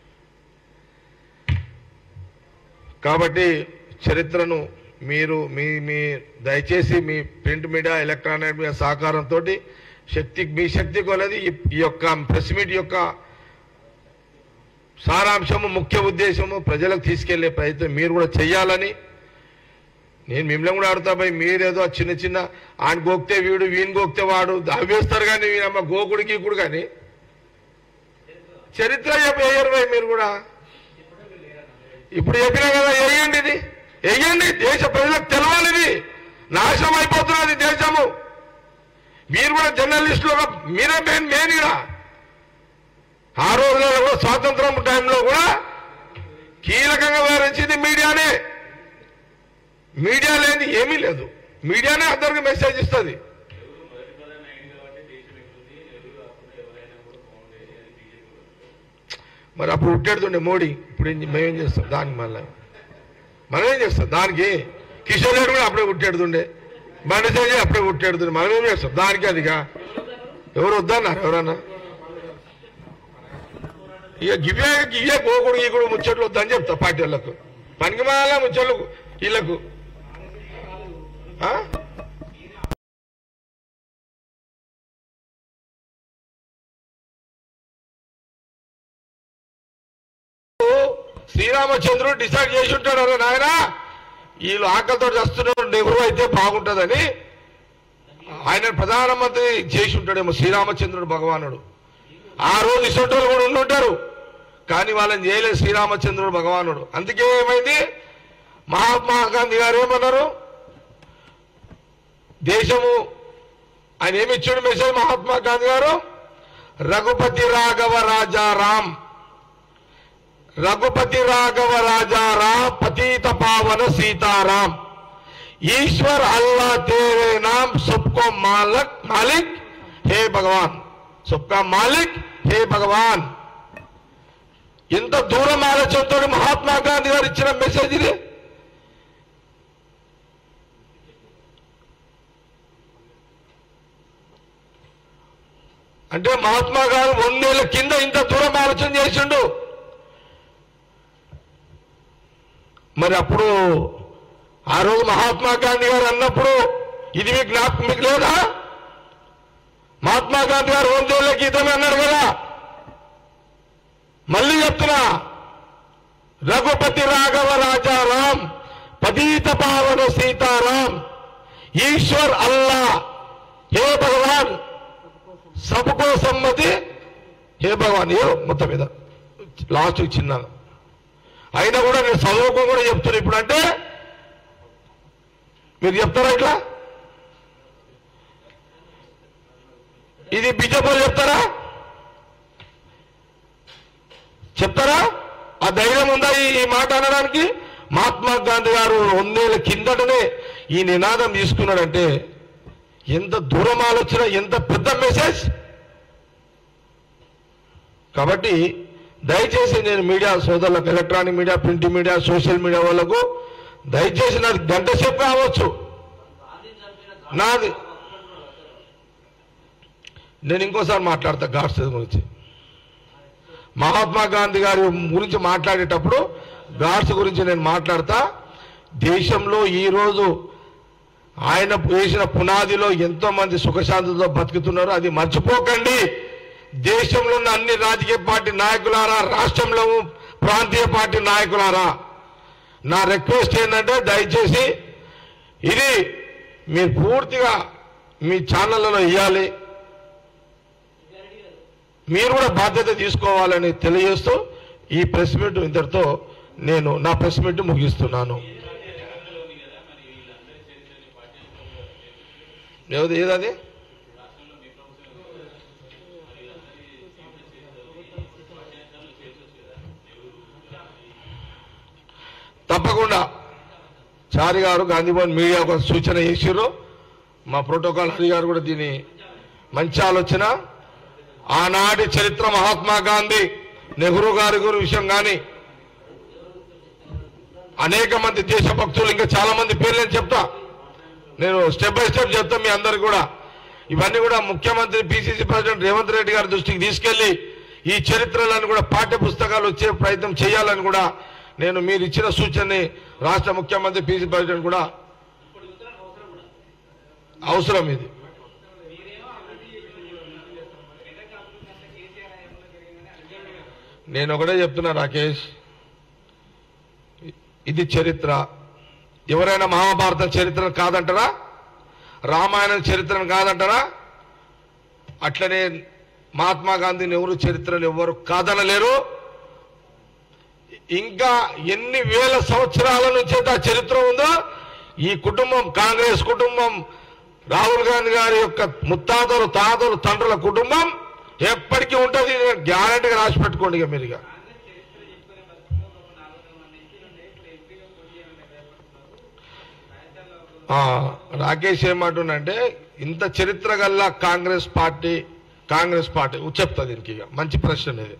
S1: కాబట్టి చరిత్రను మీరు మీ మీ దయచేసి మీ ప్రింట్ మీడియా ఎలక్ట్రానిక్ మీడియా సహకారంతో శక్తి మీ శక్తి కొలది ఈ ఈ యొక్క ప్రెస్ మీట్ యొక్క సారాంశము ముఖ్య ఉద్దేశము ప్రజలకు తీసుకెళ్లే ప్రయత్నం మీరు కూడా చెయ్యాలని నేను మిమ్మల్ని కూడా ఆడుతా పోయి మీరేదో ఆ చిన్న చిన్న ఆయన గోక్తే వీడు వీని గోక్తే వాడు అవ్వేస్తారు కానీ వీనమ్మ గోకుడు గీకుడు కానీ చరిత్ర చెప్పి వేయరు భయ్ మీరు కూడా ఇప్పుడు చెప్పినా కదా వేయండి ఇది వేయండి దేశ ప్రజలకు తెలవాలి ఇది నాశనం అయిపోతున్నది దేశము మీరు కూడా జర్నలిస్టులుగా మీరే మెయిన్ మెయిన్ ఇక్కడ ఆ రోజుల్లో కూడా స్వాతంత్రం టైంలో కూడా కీలకంగా వివరించింది మీడియానే మీడియా లేని ఏమీ లేదు మీడియానే అందరికి మెసేజ్ ఇస్తుంది మరి అప్పుడు ఉట్టేడుతుండే మోడీ ఇప్పుడు ఏం- మేమేం చేస్తాం దానికి మళ్ళీ మనం ఏం చేస్తాం దానికి కిషోర్ రెడ్డి కూడా అప్పుడే ఉట్టేడుతుండే బండి సంజయ్ అప్పుడే ఉట్టేడుతుండే మనం ఏం చేస్తాం దానికి అదిగా ఎవరు వద్దన్నారు ఎవరన్నా ఇక గివ్వే గివ్వే గోకుడు గీకుడు ముచ్చట్లు వద్దని చెప్తా పార్టీ వాళ్ళకు పనికి మాల ముచ్చట్లు వీళ్ళకు ఆ? శ్రీరామచంద్రుడు డిసైడ్ చేసి ఉంటాడు అరే నాయన వీళ్ళు ఆకలితో చేస్తున్నారు నెహ్రూ అయితే బాగుంటుందని ఆయన ప్రధానమంత్రి చేసి ఉంటాడేమో శ్రీరామచంద్రుడు భగవానుడు ఆ రోజు ఇసొంటోళ్ళు కూడా ఉండుంటారు కానీ వాళ్ళని చేయలేదు శ్రీరామచంద్రుడు భగవానుడు అందుకే ఏమైంది మహాత్మా గాంధీ గారు ఏమన్నారు దేశము ఆయన ఏమి ఇచ్చాడు మెసేజ్ మహాత్మా గాంధీ గారు రఘుపతి రాఘవ రాజా రామ్ రఘుపతి రాఘవ రాజా రామ్ పతీత పావన సీతారాం ఈశ్వర్ అల్లా तेरे नाम सबको मालक मालिक हे भगवान सबका मालिक हे भगवान ఎంత దూరం ఆలోచనతో మహాత్మా గాంధీ గారు ఇచ్చిన మెసేజ్ ఇది అంటే మహాత్మా గారు వందేళ్ల కింద ఇంత దూరం ఆలోచన చేసిండు మరి అప్పుడు ఆ రోజు మహాత్మా గాంధీ గారు అన్నప్పుడు ఇది మీకు జ్ఞాపకం మీకు లేదా మహాత్మా గాంధీ గారు వందేళ్ల గీతమే అన్నారు కదా మళ్ళీ చెప్తున్నా రఘుపతి రాఘవ రాజా రామ్ పదీత పావన సీతారాం ఈశ్వర్ అల్లా హే భగవాన్ సబకో సమ్మతి హే భగవాన్ ఏ మొత్తం మీద లాస్ట్ చిన్న అయినా కూడా నేను చదువుకో కూడా చెప్తున్నా ఇప్పుడు అంటే మీరు చెప్తారా ఇట్లా ఇది బీజేపీ చెప్తారా చెప్తారా ఆ ధైర్యం ఉందా ఈ ఈ మాట అనడానికి మహాత్మా గాంధీ గారు వందేళ్ల కిందటనే ఈ నినాదం తీసుకున్నాడంటే ఎంత దూరం ఆలోచన ఎంత పెద్ద మెసేజ్ కాబట్టి దయచేసి నేను మీడియా సోదరులకు electronic media print media social media వాళ్ళకు దయచేసి నాది గంట సేపు కావచ్చు నాది నేను ఇంకోసారి మాట్లాడతా గాడ్స్ గురించి మహాత్మా గాంధీ గారి గురించి మాట్లాడేటప్పుడు గాడ్స్ గురించి నేను మాట్లాడతా దేశంలో ఈరోజు ఆయన వేసిన పునాదిలో ఎంతో మంది సుఖశాంతితో బతుకుతున్నారు అది మర్చిపోకండి దేశంలో ఉన్న అన్ని రాజకీయ పార్టీ నాయకులారా రాష్ట్రంలో ప్రాంతీయ పార్టీ నాయకులారా నా రిక్వెస్ట్ ఏంటంటే దయచేసి ఇది మీరు పూర్తిగా మీ ఛానళ్ళలో ఇవ్వాలి మీరు కూడా బాధ్యత తీసుకోవాలని తెలియజేస్తూ ఈ ప్రెస్ మీట్ ఇంతటితో నేను నా ప్రెస్ మీట్ ముగిస్తున్నాను ఏది ఏదది తప్పకుండా చారి గారు గాంధీభవన్ మీడియా ఒక సూచన చేసిర్రు మా ప్రోటోకాల్ హరి గారు కూడా దీని మంచి ఆలోచన ఆనాటి చరిత్ర మహాత్మా గాంధీ నెహ్రూ గారి గురి విషయం కానీ అనేక మంది దేశభక్తులు ఇంకా చాలా మంది పేర్లు నేను చెప్తా నేను స్టెప్ బై స్టెప్ చెప్తా మీ అందరికి కూడా ఇవన్నీ కూడా ముఖ్యమంత్రి పిసిసి ప్రెసిడెంట్ రేవంత్ రెడ్డి గారి దృష్టికి తీసుకెళ్లి ఈ చరిత్రలను కూడా పాఠ్య పుస్తకాలు వచ్చే ప్రయత్నం చేయాలని కూడా నేను మీరు ఇచ్చిన సూచనని రాష్ట్ర ముఖ్యమంత్రి పిసి ప్రెసిడెంట్ కూడా అవసరం ఇది నేను ఒకటే చెప్తున్నా రాకేష్ ఇది చరిత్ర ఎవరైనా మహాభారత చరిత్ర కాదంటారా రామాయణం చరిత్రను కాదంటారా అట్లనే మహాత్మా గాంధీ నెహ్రూ చరిత్రను ఎవరు కాదనలేరు ఇంకా ఎన్ని వేల సంవత్సరాల నుంచి అయితే ఆ చరిత్ర ఉందో ఈ కుటుంబం కాంగ్రెస్ కుటుంబం రాహుల్ గాంధీ గారి యొక్క ముత్తాతలు తాతలు తండ్రుల కుటుంబం ఎప్పటికీ ఉంటుంది గ్యారంటీగా రాసి పెట్టుకోండి ఇక మీరు ఇక ఆ, రాకేష్ ఏమంటుండంటే ఇంత చరిత్ర గల్ల కాంగ్రెస్ పార్టీ కాంగ్రెస్ పార్టీ చెప్తా దీనికి ఇక మంచి ప్రశ్న ఇది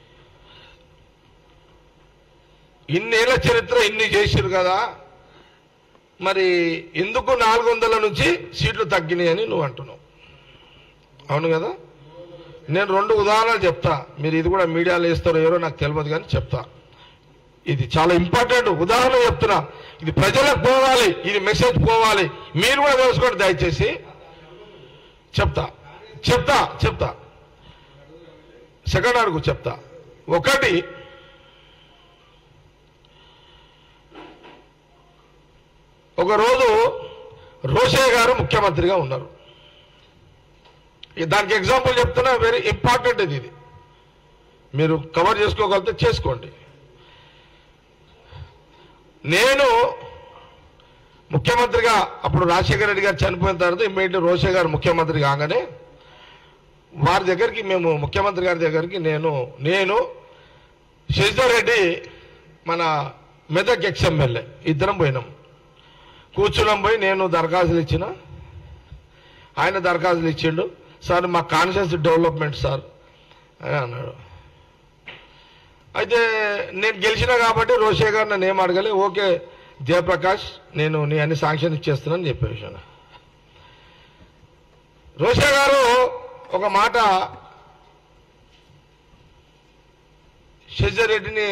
S1: ఇన్నేళ్ల చరిత్ర ఇన్ని చేసిరు కదా మరి ఎందుకు నాలుగు వందల నుంచి సీట్లు తగ్గినాయని నువ్వు అంటున్నావు అవును కదా నేను రెండు ఉదాహరణలు చెప్తా మీరు ఇది కూడా మీడియాలో వేస్తారో ఎవరో నాకు తెలియదు కానీ చెప్తా ఇది చాలా ఇంపార్టెంట్ ఉదాహరణ చెప్తున్నా ఇది ప్రజలకు పోవాలి ఇది మెసేజ్ పోవాలి మీరు కూడా తెలుసుకోండి దయచేసి చెప్తా చెప్తా చెప్తా సెకండ్ అడుగు చెప్తా ఒకటి ఒకరోజు రోషయ్య గారు ముఖ్యమంత్రిగా ఉన్నారు ఈ దానికి ఎగ్జాంపుల్ చెప్తున్నా వెరీ ఇంపార్టెంట్ ఇది ఇది మీరు కవర్ చేసుకోగలిగితే చేసుకోండి నేను ముఖ్యమంత్రిగా అప్పుడు రాజశేఖర రెడ్డి గారు చనిపోయిన తర్వాత ఇమ్మీడియట్ రోషే గారు ముఖ్యమంత్రి కాగానే వారి దగ్గరికి మేము ముఖ్యమంత్రి గారి దగ్గరికి నేను నేను శశిధర్ రెడ్డి మన మెదక్ ఎక్స్ ఎమ్మెల్యే ఇద్దరం పోయినాం కూర్చున్నాం పోయి నేను దరఖాస్తులు ఇచ్చిన ఆయన దరఖాస్తులు ఇచ్చిండు సార్ మా కాన్షియస్ డెవలప్మెంట్ సార్ అని అన్నాడు అయితే నేను గెలిచిన కాబట్టి రోషే గారు నన్ను ఏం అడగలే ఓకే జయప్రకాష్ నేను నీ అన్ని శాంక్షన్ ఇచ్చేస్తున్నాను చెప్పేసాను రోషే గారు ఒక మాట శశిధర్ రెడ్డిని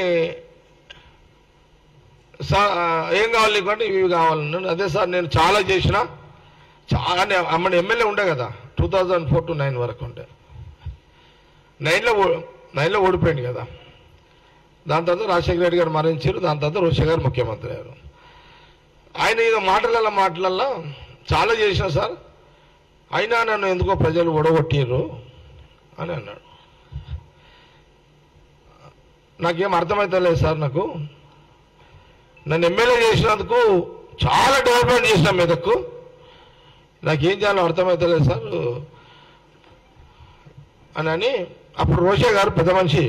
S1: సార్ ఆ, ఏం కావాలి నీకు అంటే ఇవి కావాలన్నాను అదే సార్ నేను చాలా చేసిన చాలా అమ్మడి ఎమ్మెల్యే ఉండే కదా two thousand four to nine వరకు ఉండే నైన్లో ఓ- నైన్లో ఓడిపోయింది కదా దాని తర్వాత రాజశేఖర రెడ్డి గారు మరణించారు దాని తర్వాత రోషే గారు ముఖ్యమంత్రి అయ్యారు ఆయన ఇది మాటలలో మాటలల్లో చాలా చేసిన సార్ అయినా నన్ను ఎందుకో ప్రజలు ఒడగొట్టిర్రు అని అన్నాడు నాకేం అర్థమవుతలేదు సార్ నాకు నన్ను ఎమ్మెల్యే చేసినందుకు చాలా డెవలప్మెంట్ చేసిన మెదక్కు నాకేం చేయాలో అర్థమవుతలేదు సార్ అని అని అప్పుడు రోషే గారు పెద్ద మనిషి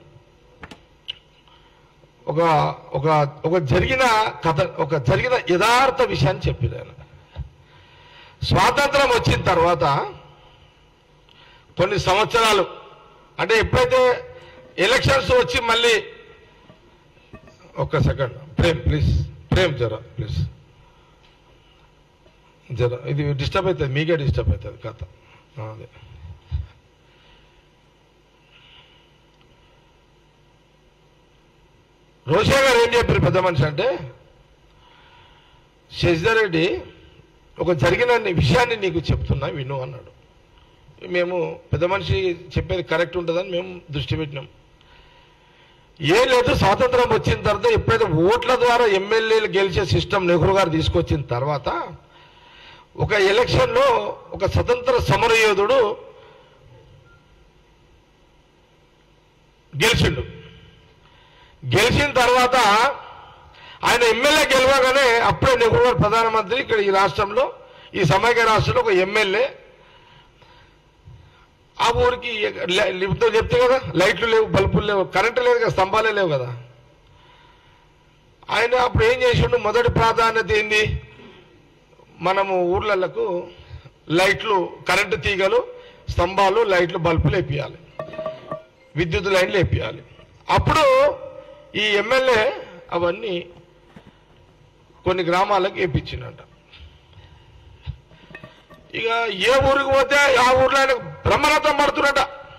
S1: ఒక ఒక ఒక జరిగిన కథ ఒక జరిగిన యథార్థ విషయాన్ని చెప్పారు ఆయన స్వాతంత్రం వచ్చిన తర్వాత కొన్ని సంవత్సరాలు అంటే ఎప్పుడైతే ఎలక్షన్స్ వచ్చి మళ్ళీ ఒక్క సెకండ్ ప్రేమ్ ప్లీజ్ ప్రేమ్ జర ప్లీజ్ జర ఇది డిస్టర్బ్ అవుతుంది మీకే డిస్టర్బ్ అవుతుంది కథ ఆ, అదే రోషే గారు ఏం చెప్పారు పెద్ద మనిషి అంటే శశిధరెడ్డి ఒక జరిగిన విషయాన్ని నీకు చెప్తున్నా విను అన్నాడు మేము పెద్ద మనిషి చెప్పేది కరెక్ట్ ఉంటుందని మేము దృష్టి పెట్టినాం ఏం లేదు స్వాతంత్రం వచ్చిన తర్వాత ఎప్పుడైతే ఓట్ల ద్వారా ఎమ్మెల్యేలు గెలిచే సిస్టమ్ నెహ్రూ గారు తీసుకొచ్చిన తర్వాత ఒక ఎలక్షన్లో ఒక స్వతంత్ర సమరయోధుడు గెలిచిండు గెలిచిన తర్వాత ఆయన ఎమ్మెల్యే గెలవగానే అప్పుడే నెహ్రూ గారు ప్రధానమంత్రి ఇక్కడ ఈ రాష్ట్రంలో ఈ సమైక్య రాష్ట్రంలో ఒక ఎమ్మెల్యే ఆ ఊరికి లై- లిఫ్ట్తో చెప్తే కదా లైట్లు లేవు బల్బులు లేవు కరెంటు లేదు కదా స్తంభాలే లేవు కదా ఆయన అప్పుడు ఏం చేసిండు మొదటి ప్రాధాన్యత ఏంది మనము ఊర్లకు లైట్లు కరెంటు తీగలు స్తంభాలు లైట్లు బల్బులు వేపియాలి విద్యుత్ లైన్లు వేపియాలి అప్పుడు ఈ ఎమ్మెల్యే అవన్నీ కొన్ని గ్రామాలకు వేపించిండట ఇక ఏ ఊరికి పోతే ఆ ఊర్లో ఆయన బ్రహ్మరథం పడుతున్నట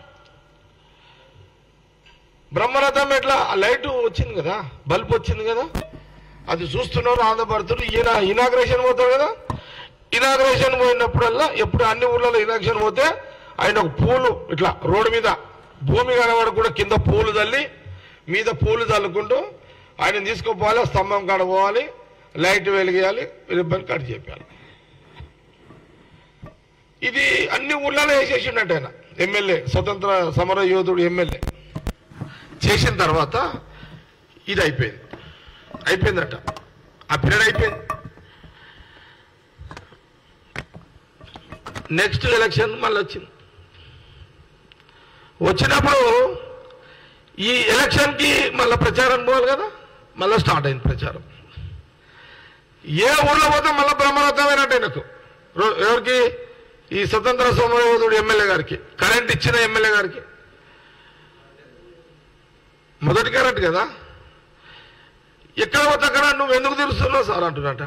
S1: బ్రహ్మరథం ఎట్లా ఆ లైట్ వచ్చింది కదా బల్బ్ వచ్చింది కదా అది చూస్తున్నారు ఆనందపడుతున్నారు ఈయన ఇనాగ్రేషన్ పోతారు కదా ఇనాగ్రేషన్ పోయినప్పుడల్లా ఎప్పుడు అన్ని ఊర్లలో ఇనాగ్రేషన్ పోతే ఆయన ఒక పూలు ఇట్లా రోడ్డు మీద భూమి కనబడకుండా కింద పూలు తల్లి మీద పూలు చల్లుకుంటూ ఆయన తీసుకుపోవాలి ఆ స్తంభం కాడ పోవాలి లైట్ వెలిగేయాలి రిబ్బన్ కట్ చేయాలి ఇది అన్ని ఊళ్ళలో వేసేసిండట ఆయన ఎమ్మెల్యే స్వతంత్ర సమర యోధుడు ఎమ్మెల్యే చేసిన తర్వాత ఇది అయిపోయింది అయిపోయిందట ఆ పీరియడ్ అయిపోయింది నెక్స్ట్ ఎలక్షన్ మళ్ళీ వచ్చింది వచ్చినప్పుడు ఈ ఎలక్షన్కి మళ్ళీ ప్రచారం పోవాలి కదా మళ్ళీ స్టార్ట్ అయింది ప్రచారం ఏ ఊళ్ళో పోతే మళ్ళీ బ్రహ్మరథమైనట్టు ఆయనకు రో- ఎవరికి ఈ స్వతంత్ర సమరయోధుడు ఎమ్మెల్యే గారికి కరెంట్ ఇచ్చిన ఎమ్మెల్యే గారికి మొదటి కరెంట్ కదా ఎక్కడ పోతే అక్కడ నువ్వు ఎందుకు తిరుగుతున్నావు సార్ అంటున్నట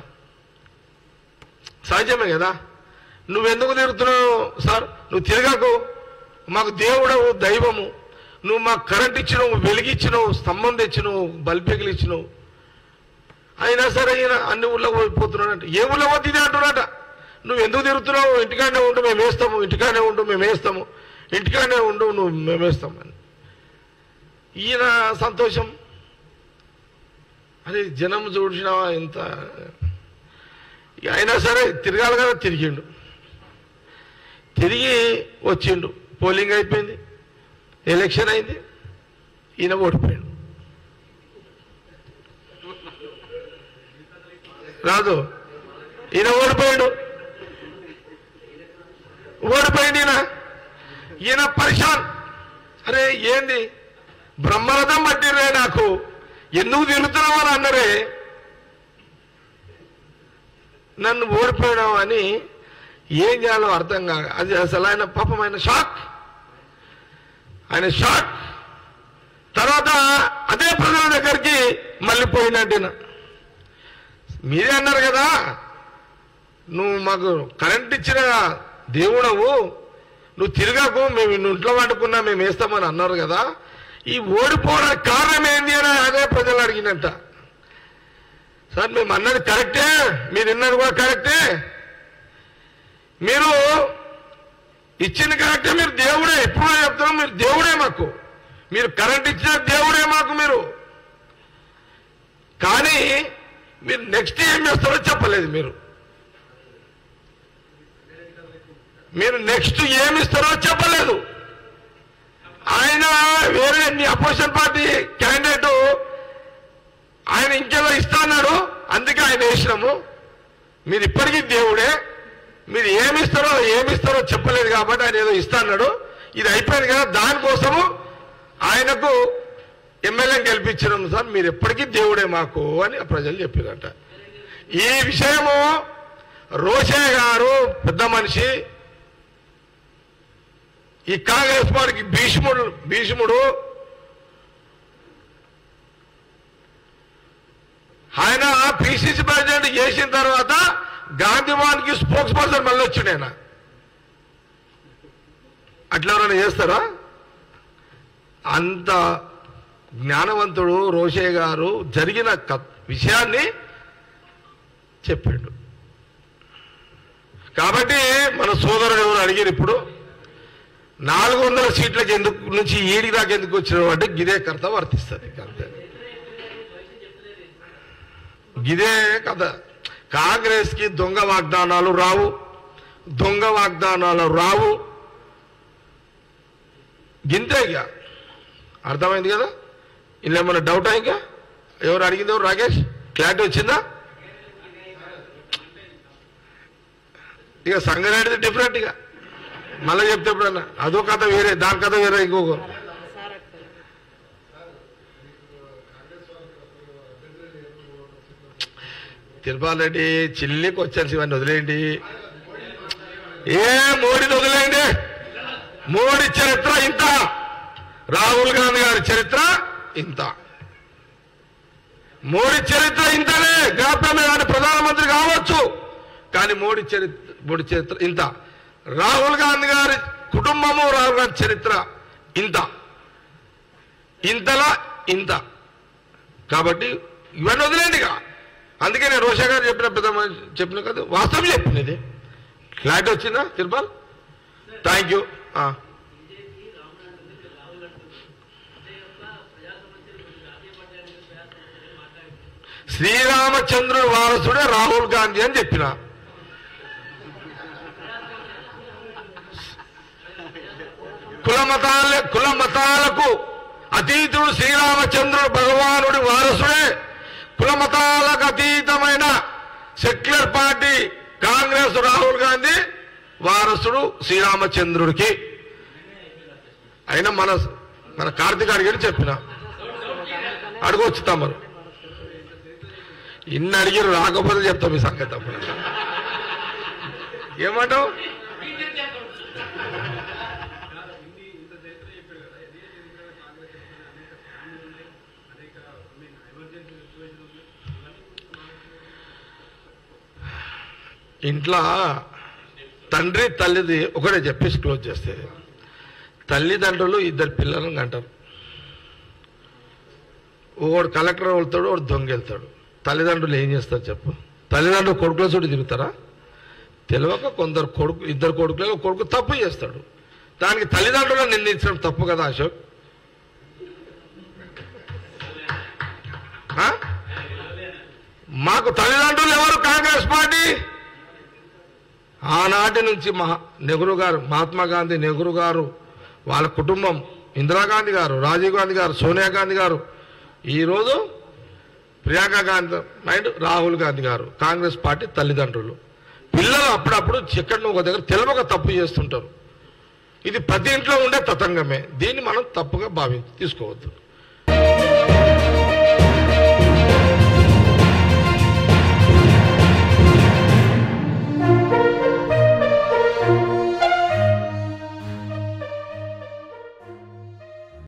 S1: సహజమే కదా నువ్వెందుకు తిరుగుతున్నావు సార్ నువ్వు తిరగకు మాకు దేవుడవు దైవము నువ్వు మాకు కరెంట్ ఇచ్చినావు వెలిగిచ్చినావు స్తంభం తెచ్చినావు బల్బెగిలి ఇచ్చినావు అయినా సరే ఈయన అన్ని ఊళ్ళో పోతున్నాడంట ఏ ఊళ్ళో పోతే ఇదే అంటున్నాట నువ్వు ఎందుకు తిరుగుతున్నావు ఇంటికాడనే ఉండు మేము వేస్తాము ఇంటికాడనే ఉండు మేము వేస్తాము ఇంటికాడనే ఉండు నువ్వు మేము వేస్తాము అని ఈయన సంతోషం అరే జనం చూసినావా ఎంత ఇక అయినా సరే తిరగాలి కదా తిరిగిండు తిరిగి వచ్చిండు పోలింగ్ అయిపోయింది ఎలక్షన్ అయింది ఈయన ఓడిపోయాడు రాదు ఈయన ఓడిపోయాడు ఓడిపోయింది ఈయన ఈయన పరిశాన్ అరే ఏంది బ్రహ్మరథం పట్టిర్రే నాకు ఎందుకు తిరుగుతున్నావు అని అన్నరే నన్ను ఓడిపోయావు అని ఏం చేయాలో అర్థం కాక అది అసలు ఆయన పాపం ఆయన షాక్ ఆయన షాక్ తర్వాత అదే ప్రజల దగ్గరికి మళ్ళీ పోయినట్టిన మీరే అన్నారు కదా నువ్వు మాకు కరెంట్ ఇచ్చిన దేవుడవు నువ్వు తిరగకు మేము నిన్ను ఇంట్లో వండుకున్నా మేము వేస్తామని అన్నారు కదా ఈ ఓడిపోవడానికి కారణం ఏంది అని అదే ప్రజలు అడిగినట్ట సార్ మేము అన్నది కరెక్టే మీరు విన్నది కూడా కరెక్టే మీరు ఇచ్చింది కరెక్టే మీరు దేవుడే ఎప్పుడో చెప్తున్నాం మీరు దేవుడే మాకు మీరు కరెంట్ ఇచ్చిన దేవుడే మాకు మీరు కానీ మీరు నెక్స్ట్ ఏం చేస్తారో చెప్పలేదు మీరు మీరు నెక్స్ట్ ఏమి ఇస్తారో చెప్పలేదు ఆయన వేరే మీ అపోజిషన్ పార్టీ క్యాండిడేట్ ఆయన ఇంకేదో ఇస్తా అన్నాడు అందుకే ఆయన వేసినాము మీరు ఇప్పటికీ దేవుడే మీరు ఏమి ఇస్తారో ఏమి ఇస్తారో చెప్పలేదు కాబట్టి ఆయన ఏదో ఇస్తా అన్నాడు ఇది అయిపోయింది కదా దానికోసము ఆయనకు ఎమ్మెల్యే గెలిపించడం సార్ మీరు ఎప్పటికీ దేవుడే మాకు అని ప్రజలు చెప్పారట ఈ విషయము రోషే గారు పెద్ద మనిషి ఈ కాంగ్రెస్ పార్టీకి భీష్ముడు భీష్ముడు ఆయన పిసిసి ప్రెసిడెంట్ చేసిన తర్వాత గాంధీవాన్కి స్పోక్స్ పర్సన్ మళ్ళీ వచ్చిండు ఆయన అట్లా ఎవరైనా చేస్తారా అంత జ్ఞానవంతుడు రోషే గారు జరిగిన క- విషయాన్ని చెప్పిండు కాబట్టి మన సోదరుడు ఎవరు అడిగారు ఇప్పుడు నాలుగు వందల సీట్లకు ఎందుకు నుంచి ఈడి దాకా ఎందుకు వచ్చినావు అంటే గిదే కర్త వర్తిస్తుంది ఇక అంతే గిదే కథ కాంగ్రెస్ కి దొంగ వాగ్దానాలు రావు దొంగ వాగ్దానాలు రావు గింతే ఇక అర్థమైంది కదా ఇలా ఏమన్నా డౌటా ఇంకా ఎవరు అడిగింది ఎవరు రాకేష్ క్లారిటీ వచ్చిందా ఇక సంగారెడ్డి డిఫరెంట్ ఇక మళ్ళీ చెప్తే ఎప్పుడన్నా అదో కథ వేరే దాని కథ వేరే ఇంకొక తిరుపాల్ రెడ్డి చిల్లికి వచ్చాల్సి ఇవన్నీ వదిలేయండి ఏ మోడీని వదిలేయండి మోడీ చరిత్ర ఇంత రాహుల్ గాంధీ గారి చరిత్ర ఇంత మోడీ చరిత్ర ఇంతనే జ్ఞాపకమే కానీ ప్రధానమంత్రి కావచ్చు కానీ మోడీ చరిత్ర మోడీ చరిత్ర ఇంత రాహుల్ గాంధీ గారి కుటుంబము రాహుల్ గాంధీ చరిత్ర ఇంత ఇంతలా ఇంత కాబట్టి ఇవన్నీ వదిలేండి ఇక అందుకే నేను రోషా గారు చెప్పిన పెద్ద మనిషి చెప్పిన కదా వాస్తవం చెప్పినది క్లారిటీ వచ్చిందా తిరుపల్ థ్యాంక్ యూ శ్రీరామచంద్రుడు వారసుడే రాహుల్ గాంధీ అని చెప్పిన కుల మతాల కుల మతాలకు అతీతుడు శ్రీరామచంద్రుడు భగవానుడి వారసుడే కుల మతాలకు అతీతమైన సెక్యులర్ పార్టీ కాంగ్రెస్ రాహుల్ గాంధీ వారసుడు శ్రీరామచంద్రుడికి అయినా మన మన కార్తీక్ అడిగారు చెప్పిన అడగొచ్చు తమరు ఇన్ని అడిగారు రాకపోతే చెప్తాం ఈ సంగతి అప్పుడు ఏమంటావు ఇంట్లో తండ్రి తల్లిది ఒకటే చెప్పేసి క్లోజ్ చేస్తే తల్లిదండ్రులు ఇద్దరు పిల్లలను అంటారు ఒకడు కలెక్టర్ వెళ్తాడు ఒకడు దొంగ వెళ్తాడు తల్లిదండ్రులు ఏం చేస్తారు చెప్పు తల్లిదండ్రులు కొడుకుల చోటు తిరుగుతారా తెలియక కొందరు కొడుకు ఇద్దరు కొడుకులు ఒక కొడుకు తప్పు చేస్తాడు దానికి తల్లిదండ్రులను నిందించడం తప్పు కదా అశోక్ ఆ? మాకు తల్లిదండ్రులు ఎవరు కాంగ్రెస్ పార్టీ ఆనాటి నుంచి మహా నెహ్రూ గారు మహాత్మా గాంధీ నెహ్రూ గారు వాళ్ళ కుటుంబం ఇందిరాగాంధీ గారు రాజీవ్ గాంధీ గారు సోనియా గాంధీ గారు ఈరోజు ప్రియాంక గాంధీ అండ్ రాహుల్ గాంధీ గారు కాంగ్రెస్ పార్టీ తల్లిదండ్రులు పిల్లలు అప్పుడప్పుడు ఎక్కడ ఒక దగ్గర తెలియక తప్పు చేస్తుంటారు ఇది ప్రతి ఇంట్లో ఉండే తతంగమే దీన్ని మనం తప్పుగా భావించి తీసుకోవద్దు